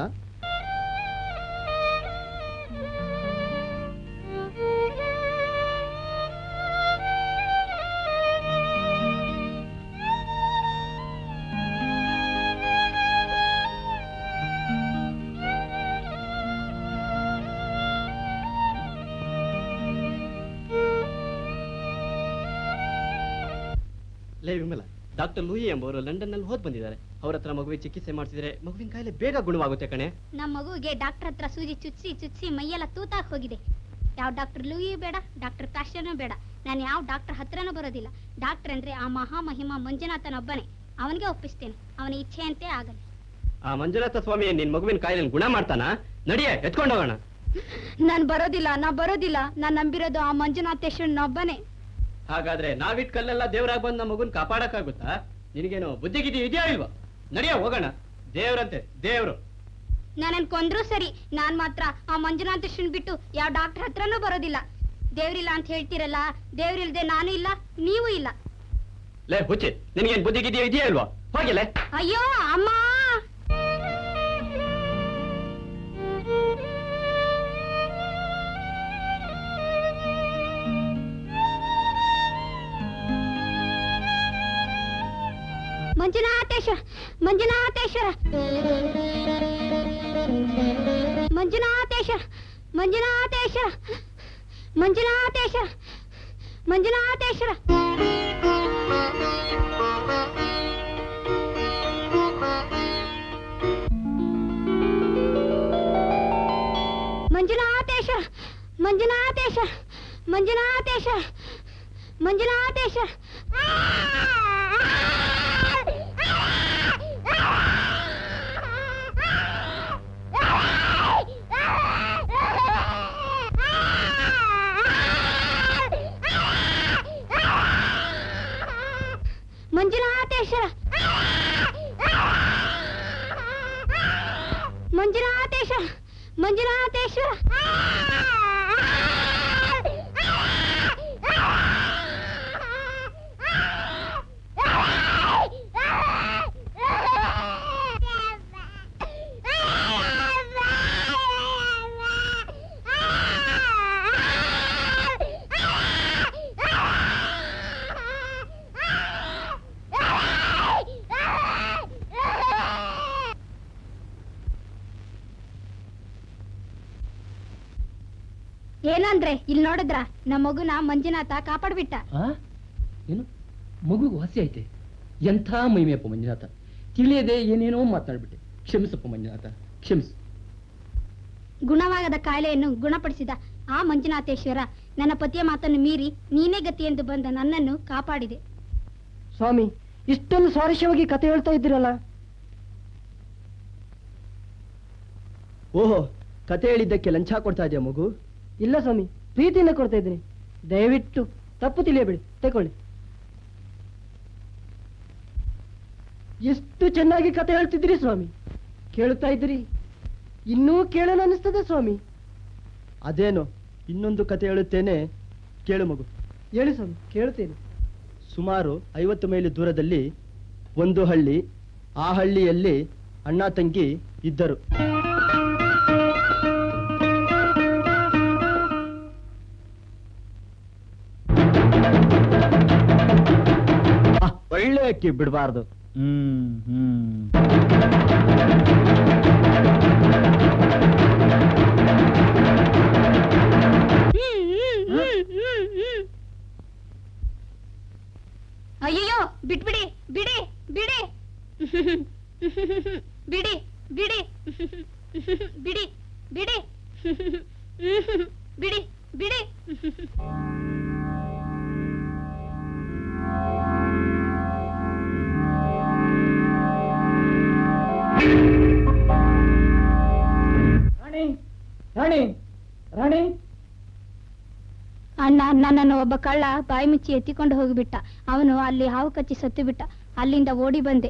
ಲೇ ವಿಮಲ ಡಾಕ್ಟರ್ ಲೂಯಿ ಎಂಬುವರು ಲಂಡನ್ ನಲ್ಲಿ ಹೋದ್ ಬಂದಿದ್ದಾರೆ ಅವ್ರ ಹತ್ರ ಮಗುವಿಗೆ ಚಿಕಿತ್ಸೆ ಮಾಡಿಸಿದ್ರೆ ಮಗುವಿನ ಕಾಯಿಲೆ ಬೇಗ ಗುಣವಾಗುತ್ತೆ ಕಣೆ ನಮ್ಮ ಮಗುವಿಗೆ ಡಾಕ್ಟರ್ ಹತ್ರ ಸೂಜಿ ಚುಚ್ಚಿ ಚುಚ್ಚಿ ಮೈಯೆಲ್ಲ ತೂತಾಕ್ ಹೋಗಿದೆ ಯಾವ ಡಾಕ್ಟರ್ ಲೂಯಿ ಬೇಡ ಡಾಕ್ಟರ್ ಪ್ಯಾಶನೂ ಬೇಡ ನಾನು ಯಾವ ಡಾಕ್ಟರ್ ಹತ್ರನೂ ಬರೋದಿಲ್ಲ ಡಾಕ್ಟರ್ ಅಂದ್ರೆ ಆ ಮಹಾಮಹಿಮ ಮಂಜುನಾಥನೊಬ್ಬನೇ ಅವನಿಗೆ ಒಪ್ಪಿಸ್ತೇನೆ ಅವನ ಇಚ್ಛೆಯಂತೆ ಆಗಲಿ ಆ ಮಂಜುನಾಥ ಸ್ವಾಮಿ ನಿನ್ ಮಗುವಿನ ಕಾಯಿಲೆ ಗುಣ ಮಾಡ್ತಾನ ನಡಿಯೇ ಎತ್ಕೊಂಡು ಹೋಗೋಣ ನಾನ್ ಬರೋದಿಲ್ಲ ನಾ ಬರೋದಿಲ್ಲ ನಾನ್ ನಂಬಿರೋದು ಆ ಮಂಜುನಾಥೇಶ್ವರನೊಬ್ಬನೇ ಹಾಗಾದ್ರೆ ನಾವಿಟ್ ಕಲ್ಲೆಲ್ಲ ದೇವರಾಗ ಬಂದ್ ನಮ್ಮ ಮಗುನ್ ಕಾಪಾಡಕ್ಕಾಗುತ್ತಾ ನಿನಗೇನು ಬುದ್ಧಿಗಿದ್ದಿ ಇದೆಯಾ ಇಲ್ವಾ ನಡಿಯ ಹೋಗೋಣ ದೇವ್ರಂತೆ ದೇವ್ರು ನನ್ನನ್ ಕೊಂದ್ರು ಸರಿ ನಾನ್ ಮಾತ್ರ ಆ ಮಂಜುನಾಥೇಶ್ವರನ್ ಬಿಟ್ಟು ಯಾವ ಡಾಕ್ಟರ್ ಹತ್ರನೂ ಬರೋದಿಲ್ಲ ದೇವ್ರಿಲ್ಲ ಅಂತ ಹೇಳ್ತಿರಲ್ಲ ದೇವ್ರಿಲ್ದೆ ನಾನು ಇಲ್ಲ ನೀವು ಇಲ್ಲ ಲೇ ಹುಚ್ಚಿ ನಿನಗೇನ್ ಬುದ್ಧಿಗಿದ್ಯಾ ಇದೆಯಾ ಇಲ್ವಾ ಹೋಗಿಲ್ಲೇ ಅಯ್ಯೋ ಅಮ್ಮ ಮಂಜುನಾಥೇಶ್ವರ ಮಂಜುನಾಥೇಶ್ವರ ಮಂಜುನಾಥೇಶ್ವರ ಮಂಜುನಾಥೇಶ್ವರ ಮಂಜುನಾಥೇಶ್ವರ ಮಂಜುನಾಥೇಶ್ವರ ಮಂಜುನಾಥೇಶ್ವರ ಮಂಜುನಾಥೇಶ್ವರ ಮಂಜುನಾಥೇಶ್ವರ ಮಂಜುನಾಥೇಶ್ವರ ಮಂಜುನಾಥೇಶ್ವರ ಮಂಜುನಾಥೇಶ್ವರ ಮಂಜುನಾಥೇಶ್ವರ ಏನಂದ್ರೆ ಇಲ್ಲಿ ನೋಡಿದ್ರ ನಮ್ಮ ಮಗುನ ಮಂಜುನಾಥ ಕಾಪಾಡ್ಬಿಟ್ಟ ಆ ಏನು ಮಗುಗೆ ವಾಸಿ ಐತೆ ಎಂಥ ಮಹಿಮೆಯಪ್ಪ ಮಂಜುನಾಥ ತಿಳಿಯದೆ ಏನೇನೋ ಮಾತಾಡ್ಬಿಟ್ಟೆ ಕ್ಷಮಿಸಪ್ಪ ಮಂಜುನಾಥ ಕ್ಷಮಿಸು ಗುಣವಾಗದ ಕಾಯಿಲೆಯನ್ನು ಗುಣಪಡಿಸಿದ ಆ ಮಂಜುನಾಥೇಶ್ವರ ನನ್ನ ಪತಿಯ ಮಾತನ್ನು ಮೀರಿ ನೀನೇ ಗತಿ ಎಂದು ಬಂದ ನನ್ನನ್ನು ಕಾಪಾಡಿದೆ ಸ್ವಾಮಿ ಇಷ್ಟೊಂದು ಸ್ವಾರಸ್ಯವಾಗಿ ಕತೆ ಹೇಳ್ತಾ ಇದ್ದೀರಲ್ಲ ಓಹೋ ಕತೆ ಹೇಳಿದ್ದಕ್ಕೆ ಲಂಚ ಕೊಡ್ತಾ ಇದೆಯಾ ಮಗು ಇಲ್ಲ ಸ್ವಾಮಿ ಪ್ರೀತಿಯಿಂದ ಕೊಡ್ತಾ ಇದ್ದೀನಿ ದಯವಿಟ್ಟು ತಪ್ಪು ತಿಳಿಯಬೇಡಿ ತಗೊಳ್ಳಿ ಎಷ್ಟು ಚೆನ್ನಾಗಿ ಕತೆ ಹೇಳ್ತಿದ್ರಿ ಸ್ವಾಮಿ ಕೇಳುತ್ತಾ ಇದ್ರಿ ಇನ್ನೂ ಕೇಳಲು ಅನಿಸ್ತದೆ ಸ್ವಾಮಿ ಅದೇನು ಇನ್ನೊಂದು ಕತೆ ಹೇಳುತ್ತೇನೆ ಕೇಳು ಮಗು ಹೇಳಿ ಸ್ವಾಮಿ ಕೇಳುತ್ತೇನೆ ಸುಮಾರು ಐವತ್ತು ಮೈಲಿ ದೂರದಲ್ಲಿ ಒಂದು ಹಳ್ಳಿ ಆ ಹಳ್ಳಿಯಲ್ಲಿ ಅಣ್ಣ ತಂಗಿ ಇದ್ದರು ಆ, ಒಳ್ಳೆ ಅಕ್ಕಿ ಬಿಡಬಾರ್ದು ಹ್ಮ್ ಹ್ಮ್ ಅಯ್ಯಯ್ಯೋ ಬಿಟ್ಬಿಡಿ ಬಿಡಿ ಬಿಡಿ ಬಿಡಿ ಬಿಡಿ ಬಿಡಿ ಬಿಡಿ ಬಿಡಿ ಬಿಡಿ ರಾಣಿ ರಾಣಿ ರಾಣಿ ಅಣ್ಣ ನನ್ನನ್ನು ಒಬ್ಬ ಕಳ್ಳ ಬಾಯಿ ಮುಚ್ಚಿ ಎತ್ತಿಕೊಂಡು ಹೋಗಿಬಿಟ್ಟ ಅವನು ಅಲ್ಲಿ ಹಾವು ಕಚ್ಚಿ ಸತ್ತು ಬಿಟ್ಟ ಅಲ್ಲಿಂದ ಓಡಿ ಬಂದೆ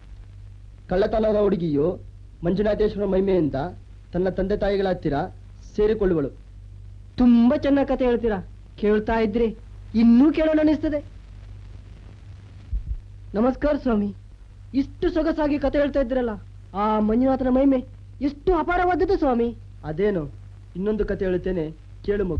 ಕಳ್ಳತನದ ಹುಡುಗಿಯು ಮಂಜುನಾಥೇಶ್ವರ ಮಹಿಮೆಯಿಂದ ತನ್ನ ತಂದೆ ತಾಯಿಗಳ ಹತ್ತಿರ ಸೇರಿಕೊಳ್ಳುವಳು ತುಂಬಾ ಚೆನ್ನಾಗಿ ಕತೆ ಹೇಳ್ತೀರಾ ಕೇಳ್ತಾ ಇದ್ರಿ ಇನ್ನೂ ಕೇಳೋಣ ಅನಿಸ್ತದೆ ನಮಸ್ಕಾರ ಸ್ವಾಮಿ ಇಷ್ಟು ಸೊಗಸಾಗಿ ಕತೆ ಹೇಳ್ತಾ ಇದ್ರಲ್ಲ ಆ ಮಂಜುನಾಥನ ಮಹಿಮೆ ಎಷ್ಟು ಅಪಾರವಾದದ್ದು ಸ್ವಾಮಿ ಅದೇನು ಇನ್ನೊಂದು ಕತೆ ಹೇಳುತ್ತೇನೆ ಕೇಳು ಮಗು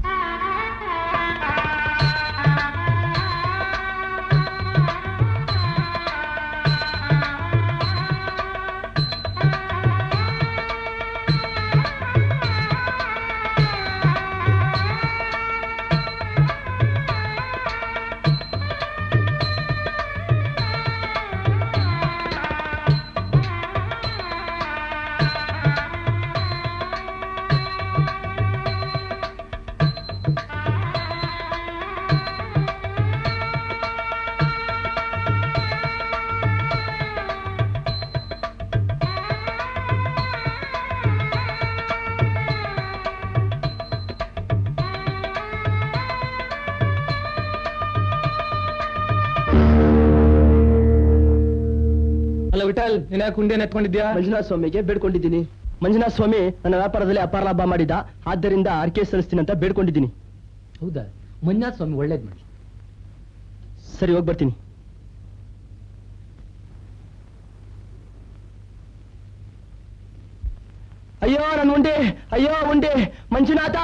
ಅಲ್ಲ ವಿಠಲ್ ನೀನ್ ಯಾಕೆ ಕುಂಡಿಯನ್ನು ಎತ್ಕೊಂಡಿದ್ಯಾ ಮಂಜುನಾಥ ಸ್ವಾಮಿಗೆ ಬೇಡ್ಕೊಂಡಿದ್ದೀನಿ ಮಂಜುನಾಥ ಸ್ವಾಮಿ ನನ್ನ ವ್ಯಾಪಾರದಲ್ಲಿ ಅಪಾರ ಲಾಭ ಮಾಡಿದ ಆದ್ದರಿಂದ ಅರ್ಕೆ ಸಲ್ಲಿಸ್ತೀನಿ ಅಂತ ಬೇಡ್ಕೊಂಡಿದ್ದೀನಿ ಹೌದಾ ಮಂಜುನಾಥ ಸ್ವಾಮಿ ಒಳ್ಳೇದ್ ಮಾಡಿ ಸರಿ ಹೋಗಿ ಬರ್ತೀನಿ ಅಯ್ಯೋ ನನ್ನ ಉಂಡೆ ಅಯ್ಯೋ ಉಂಡೆ ಮಂಜುನಾಥ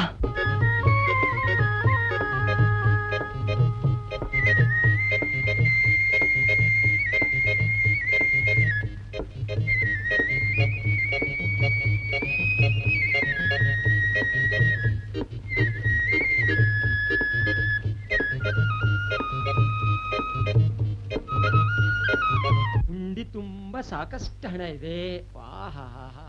ಹುಂಡಿ ತುಂಬ ಸಾಕಷ್ಟು ಹಣ ಇದೆ ವಾಹಾ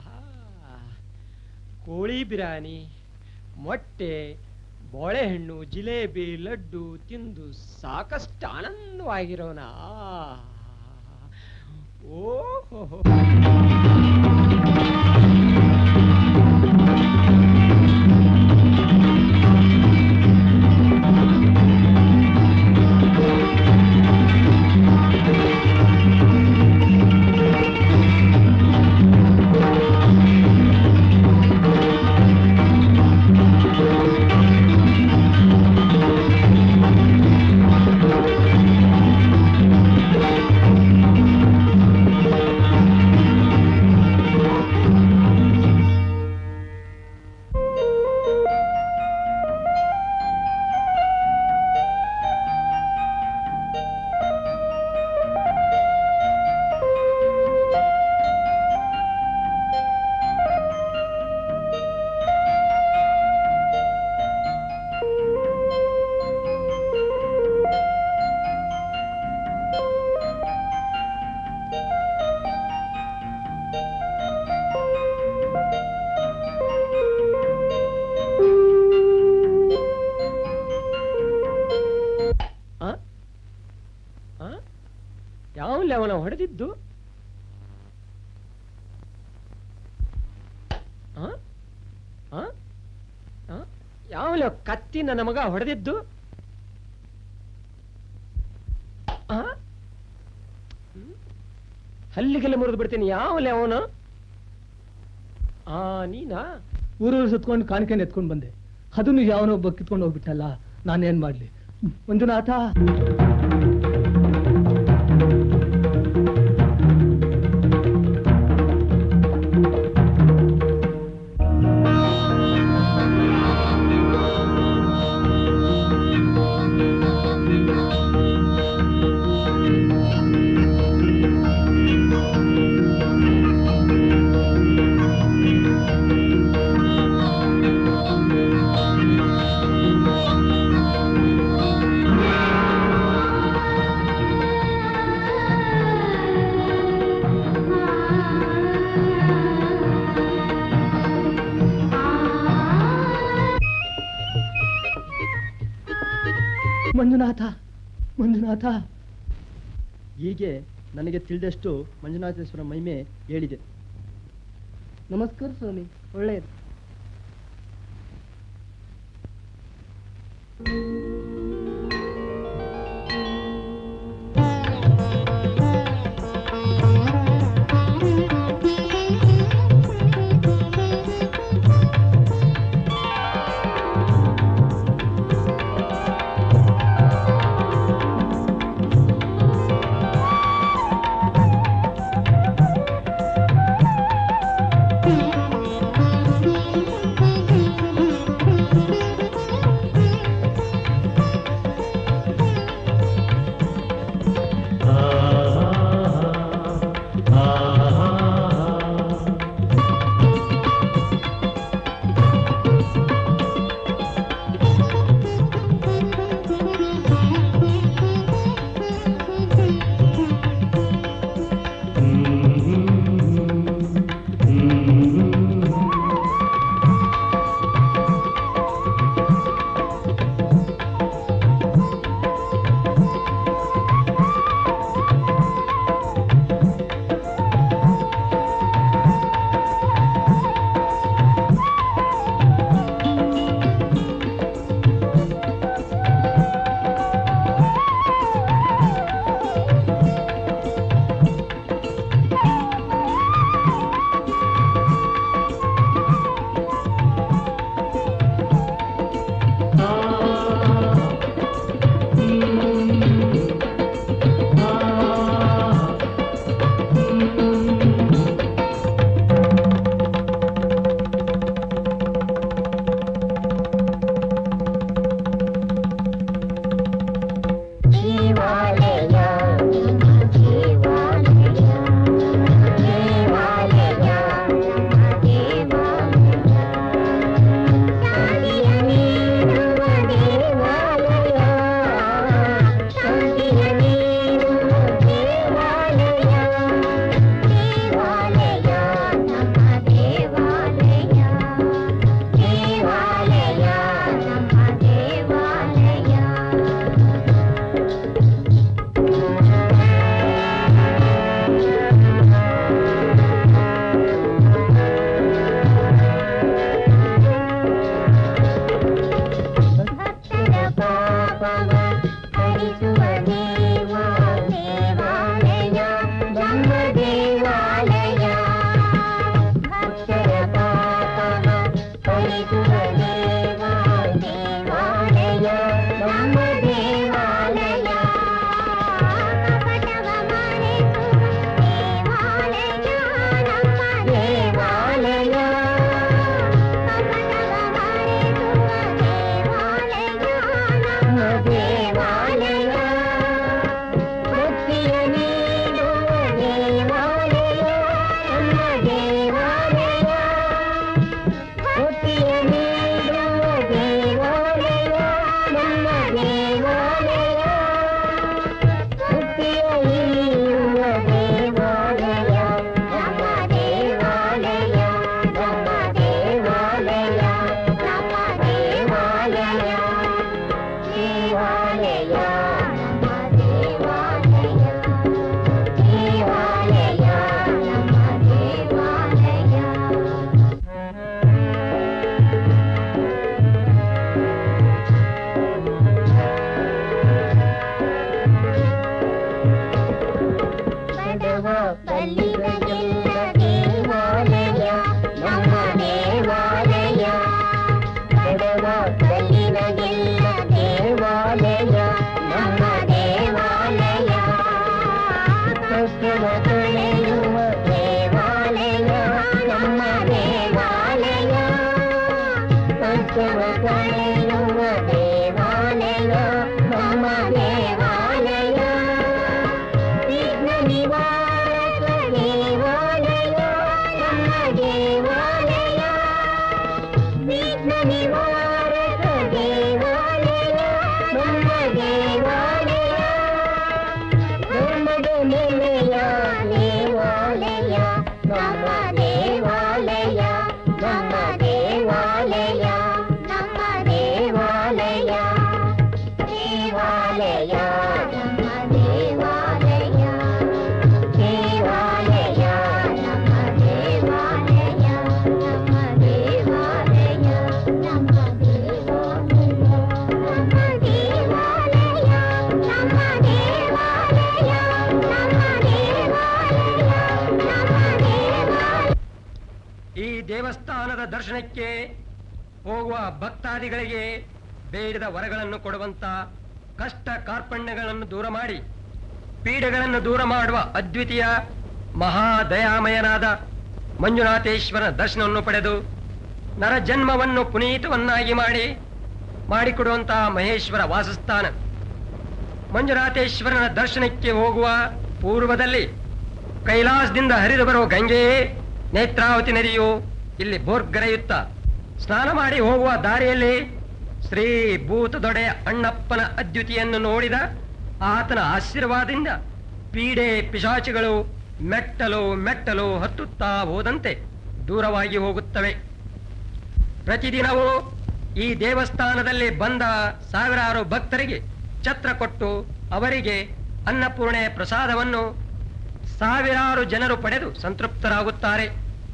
ಕೋಳಿ ಬಿರಿಯಾನಿ ಮೊಟ್ಟೆ ಬಾಳೆಹಣ್ಣು ಜಿಲೇಬಿ ಲಡ್ಡು ತಿಂದು ಸಾಕಷ್ಟು ಆನಂದವಾಗಿರೋಣ ಓಹೋ ಯಾವಲ್ಲಿ ಅವನ ಹೊಡೆದಿದ್ದು ಆ? ಆ? ಆ? ಯಾವಲ್ಲಿ ಕತ್ತಿ ನನ್ನ ಮಗ ಹೊಡೆದಿದ್ದು ಆ? ಹ್ಮ್? ಹಲ್ಲಿಗೆಲ್ಲ ಮುರಿದು ಬಿಡ್ತೀನಿ ಯಾವಲ್ಲಿ ಅವನು ಆ ನೀನಾ ಊರೂರು ಸುತ್ಕೊಂಡು ಕಾಣಿಕೆಯನ್ನು ಎತ್ಕೊಂಡು ಬಂದೆ ಅದನ್ನು ಯಾವನೊಬ್ಬ ಕಿತ್ಕೊಂಡು ಹೋಗ್ಬಿಟ್ಟಲ್ಲ ನಾನೇನ್ ಮಾಡ್ಲಿ ಮಂಜುನಾಥ ಮಂಜುನಾಥ ಮಂಜುನಾಥ ಹೀಗೆ ನನಗೆ ತಿಳಿದಷ್ಟು ಮಂಜುನಾಥೇಶ್ವರ ಮಹಿಮೆ ಹೇಳಿದೆ ನಮಸ್ಕಾರ ಸ್ವಾಮಿ ಒಳ್ಳೆಯದು ಕಷ್ಟವ ಕಳೆಯುವ ದೇವಾಲಯ ನಮ್ಮ ದೇವಾಲಯ ಕಷ್ಟವ ಕಳೆಯುವ ದೇವಾಲಯ ನಮ್ಮ ದೇವಾಲಯ ವಿಘ್ನ ನಿವಾರಕ ದೇವಾಲಯ ನಮ್ಮ ದೇವಾಲಯ ವಿಘ್ನ ನಿವಾರಕ ದೇವಾಲಯ ನಮ್ಮ ದೇವಾಲಯ ಧರ್ಮದ ನೆಲೆಯ ದೇವಾಲಯ ನಮ್ಮ ದೇವಾಲಯ ನಮ್ಮ ದೇವಾಲಯ ನಮ್ಮ ದೇವಾಲಯ ದೇವಾಲಯ ನಮ್ಮ ದೇವಾಲಯ ದೇವಾಲಯ ನಮ್ಮ ದೇವಾಲಯ ನಮ್ಮ ದೇವಾಲಯ ನಮ್ಮ ದೇವಾಲಯ ನಮ್ಮ ದೇವಾಲಯ ನಮ್ಮ ದೇವಾಲಯ ನಮ್ಮ ದೇವಾಲಯ ನಮ್ಮ ದೇವಾಲಯ ಈ ದೇವಸ್ಥಾನದ ದರ್ಶನಕ್ಕೆ ಹೋಗುವ ಭಕ್ತಾದಿಗಳಿಗೆ ಬೇಡಿದ ವರಗಳನ್ನು ಕೊಡುವಂತ ಕಷ್ಟ ಕಾರ್ಪಣ್ಯಗಳನ್ನು ದೂರ ಮಾಡಿ ಪೀಡೆಗಳನ್ನು ದೂರ ಮಾಡುವ ಅದ್ವಿತೀಯ ಮಹಾದಯಾಮಯನಾದ ಮಂಜುನಾಥೇಶ್ವರನ ದರ್ಶನವನ್ನು ಪಡೆದು ನರಜನ್ಮವನ್ನು ಪುನೀತವನ್ನಾಗಿ ಮಾಡಿ ಮಾಡಿಕೊಡುವಂತಹ ಮಹೇಶ್ವರ ವಾಸಸ್ಥಾನ ಮಂಜುನಾಥೇಶ್ವರನ ದರ್ಶನಕ್ಕೆ ಹೋಗುವ ಪೂರ್ವದಲ್ಲಿ ಕೈಲಾಸದಿಂದ ಹರಿದು ಬರುವ ಗಂಗೆಯೇ ನೇತ್ರಾವತಿ ನದಿಯು ಇಲ್ಲಿ ಬೋರ್ಗರೆಯುತ್ತ ಸ್ನಾನ ಮಾಡಿ ಹೋಗುವ ದಾರಿಯಲ್ಲಿ ಶ್ರೀ ಭೂತದೊಡೆಯ ಅಣ್ಣಪ್ಪನ ಅದ್ಯುತಿಯನ್ನು ನೋಡಿದ ಆತನ ಆಶೀರ್ವಾದದಿಂದ ಪೀಡೆ ಪಿಶಾಚಿಗಳು ಮೆಟ್ಟಲು ಮೆಟ್ಟಲು ಹತ್ತುತ್ತಾ ಹೋದಂತೆ ದೂರವಾಗಿ ಹೋಗುತ್ತವೆ ಪ್ರತಿದಿನವೂ ಈ ದೇವಸ್ಥಾನದಲ್ಲಿ ಬಂದ ಸಾವಿರಾರು ಭಕ್ತರಿಗೆ ಛತ್ರ ಕೊಟ್ಟು ಅವರಿಗೆ ಅನ್ನಪೂರ್ಣೆ ಪ್ರಸಾದವನ್ನು ಸಾವಿರಾರು ಜನರು ಪಡೆದು ಸಂತೃಪ್ತರಾಗುತ್ತಾರೆ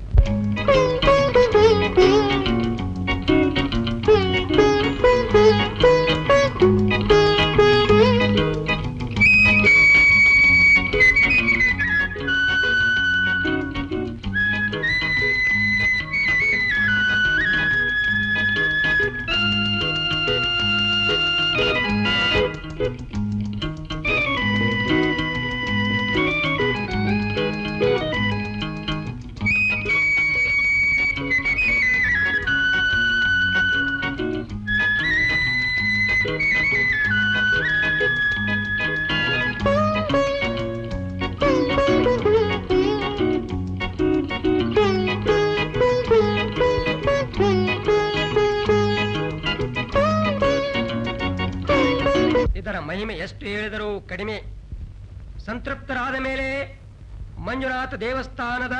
ಇದರ ಮಹಿಮೆ ಎಷ್ಟು ಹೇಳಿದರೂ ಕಡಿಮೆ ಸಂತೃಪ್ತರಾದ ಮೇಲೆ ಮಂಜುನಾಥ ದೇವಸ್ಥಾನದ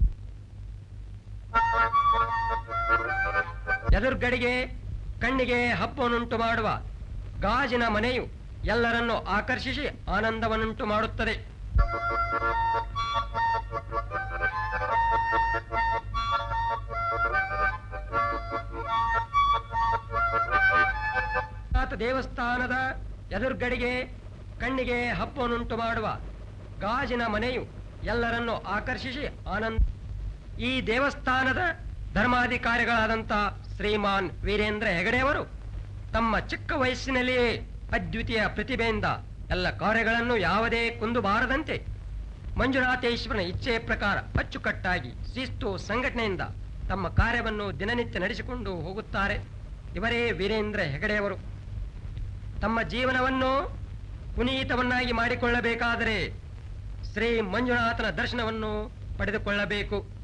ಎದುರುಗಡೆಗೆ ಕಣ್ಣಿಗೆ ಹಬ್ಬವನ್ನುಂಟು ಮಾಡುವ ಗಾಜಿನ ಮನೆಯು ಎಲ್ಲರನ್ನು ಆಕರ್ಷಿಸಿ ಆನಂದವನ್ನುಂಟು ಮಾಡುತ್ತದೆ ನಾಥ ದೇವಸ್ಥಾನದ ಎದುರುಗಡೆಗೆ ಕಣ್ಣಿಗೆ ಹಬ್ಬವನ್ನುಂಟು ಮಾಡುವ ಗಾಜಿನ ಮನೆಯು ಎಲ್ಲರನ್ನು ಆಕರ್ಷಿಸಿ ಆನಂದ ಈ ದೇವಸ್ಥಾನದ ಧರ್ಮಾಧಿಕಾರಿಗಳಾದಂಥ ಶ್ರೀಮಾನ್ ವೀರೇಂದ್ರ ಹೆಗಡೆಯವರು ತಮ್ಮ ಚಿಕ್ಕ ವಯಸ್ಸಿನಲ್ಲಿಯೇ ಅದ್ವಿತೀಯ ಪ್ರತಿಭೆಯಿಂದ ಎಲ್ಲ ಕಾರ್ಯಗಳನ್ನು ಯಾವುದೇ ಕುಂದು ಬಾರದಂತೆ ಮಂಜುನಾಥೇಶ್ವರನ ಇಚ್ಛೆಯ ಪ್ರಕಾರ ಅಚ್ಚುಕಟ್ಟಾಗಿ ಶಿಸ್ತು ಸಂಘಟನೆಯಿಂದ ತಮ್ಮ ಕಾರ್ಯವನ್ನು ದಿನನಿತ್ಯ ನಡೆಸಿಕೊಂಡು ಹೋಗುತ್ತಾರೆ ಇವರೇ ವೀರೇಂದ್ರ ಹೆಗಡೆಯವರು ತಮ್ಮ ಜೀವನವನ್ನು ಪುನೀತವನ್ನಾಗಿ ಮಾಡಿಕೊಳ್ಳಬೇಕಾದರೆ ಶ್ರೀ ಮಂಜುನಾಥನ ದರ್ಶನವನ್ನು ಪಡೆದುಕೊಳ್ಳಬೇಕು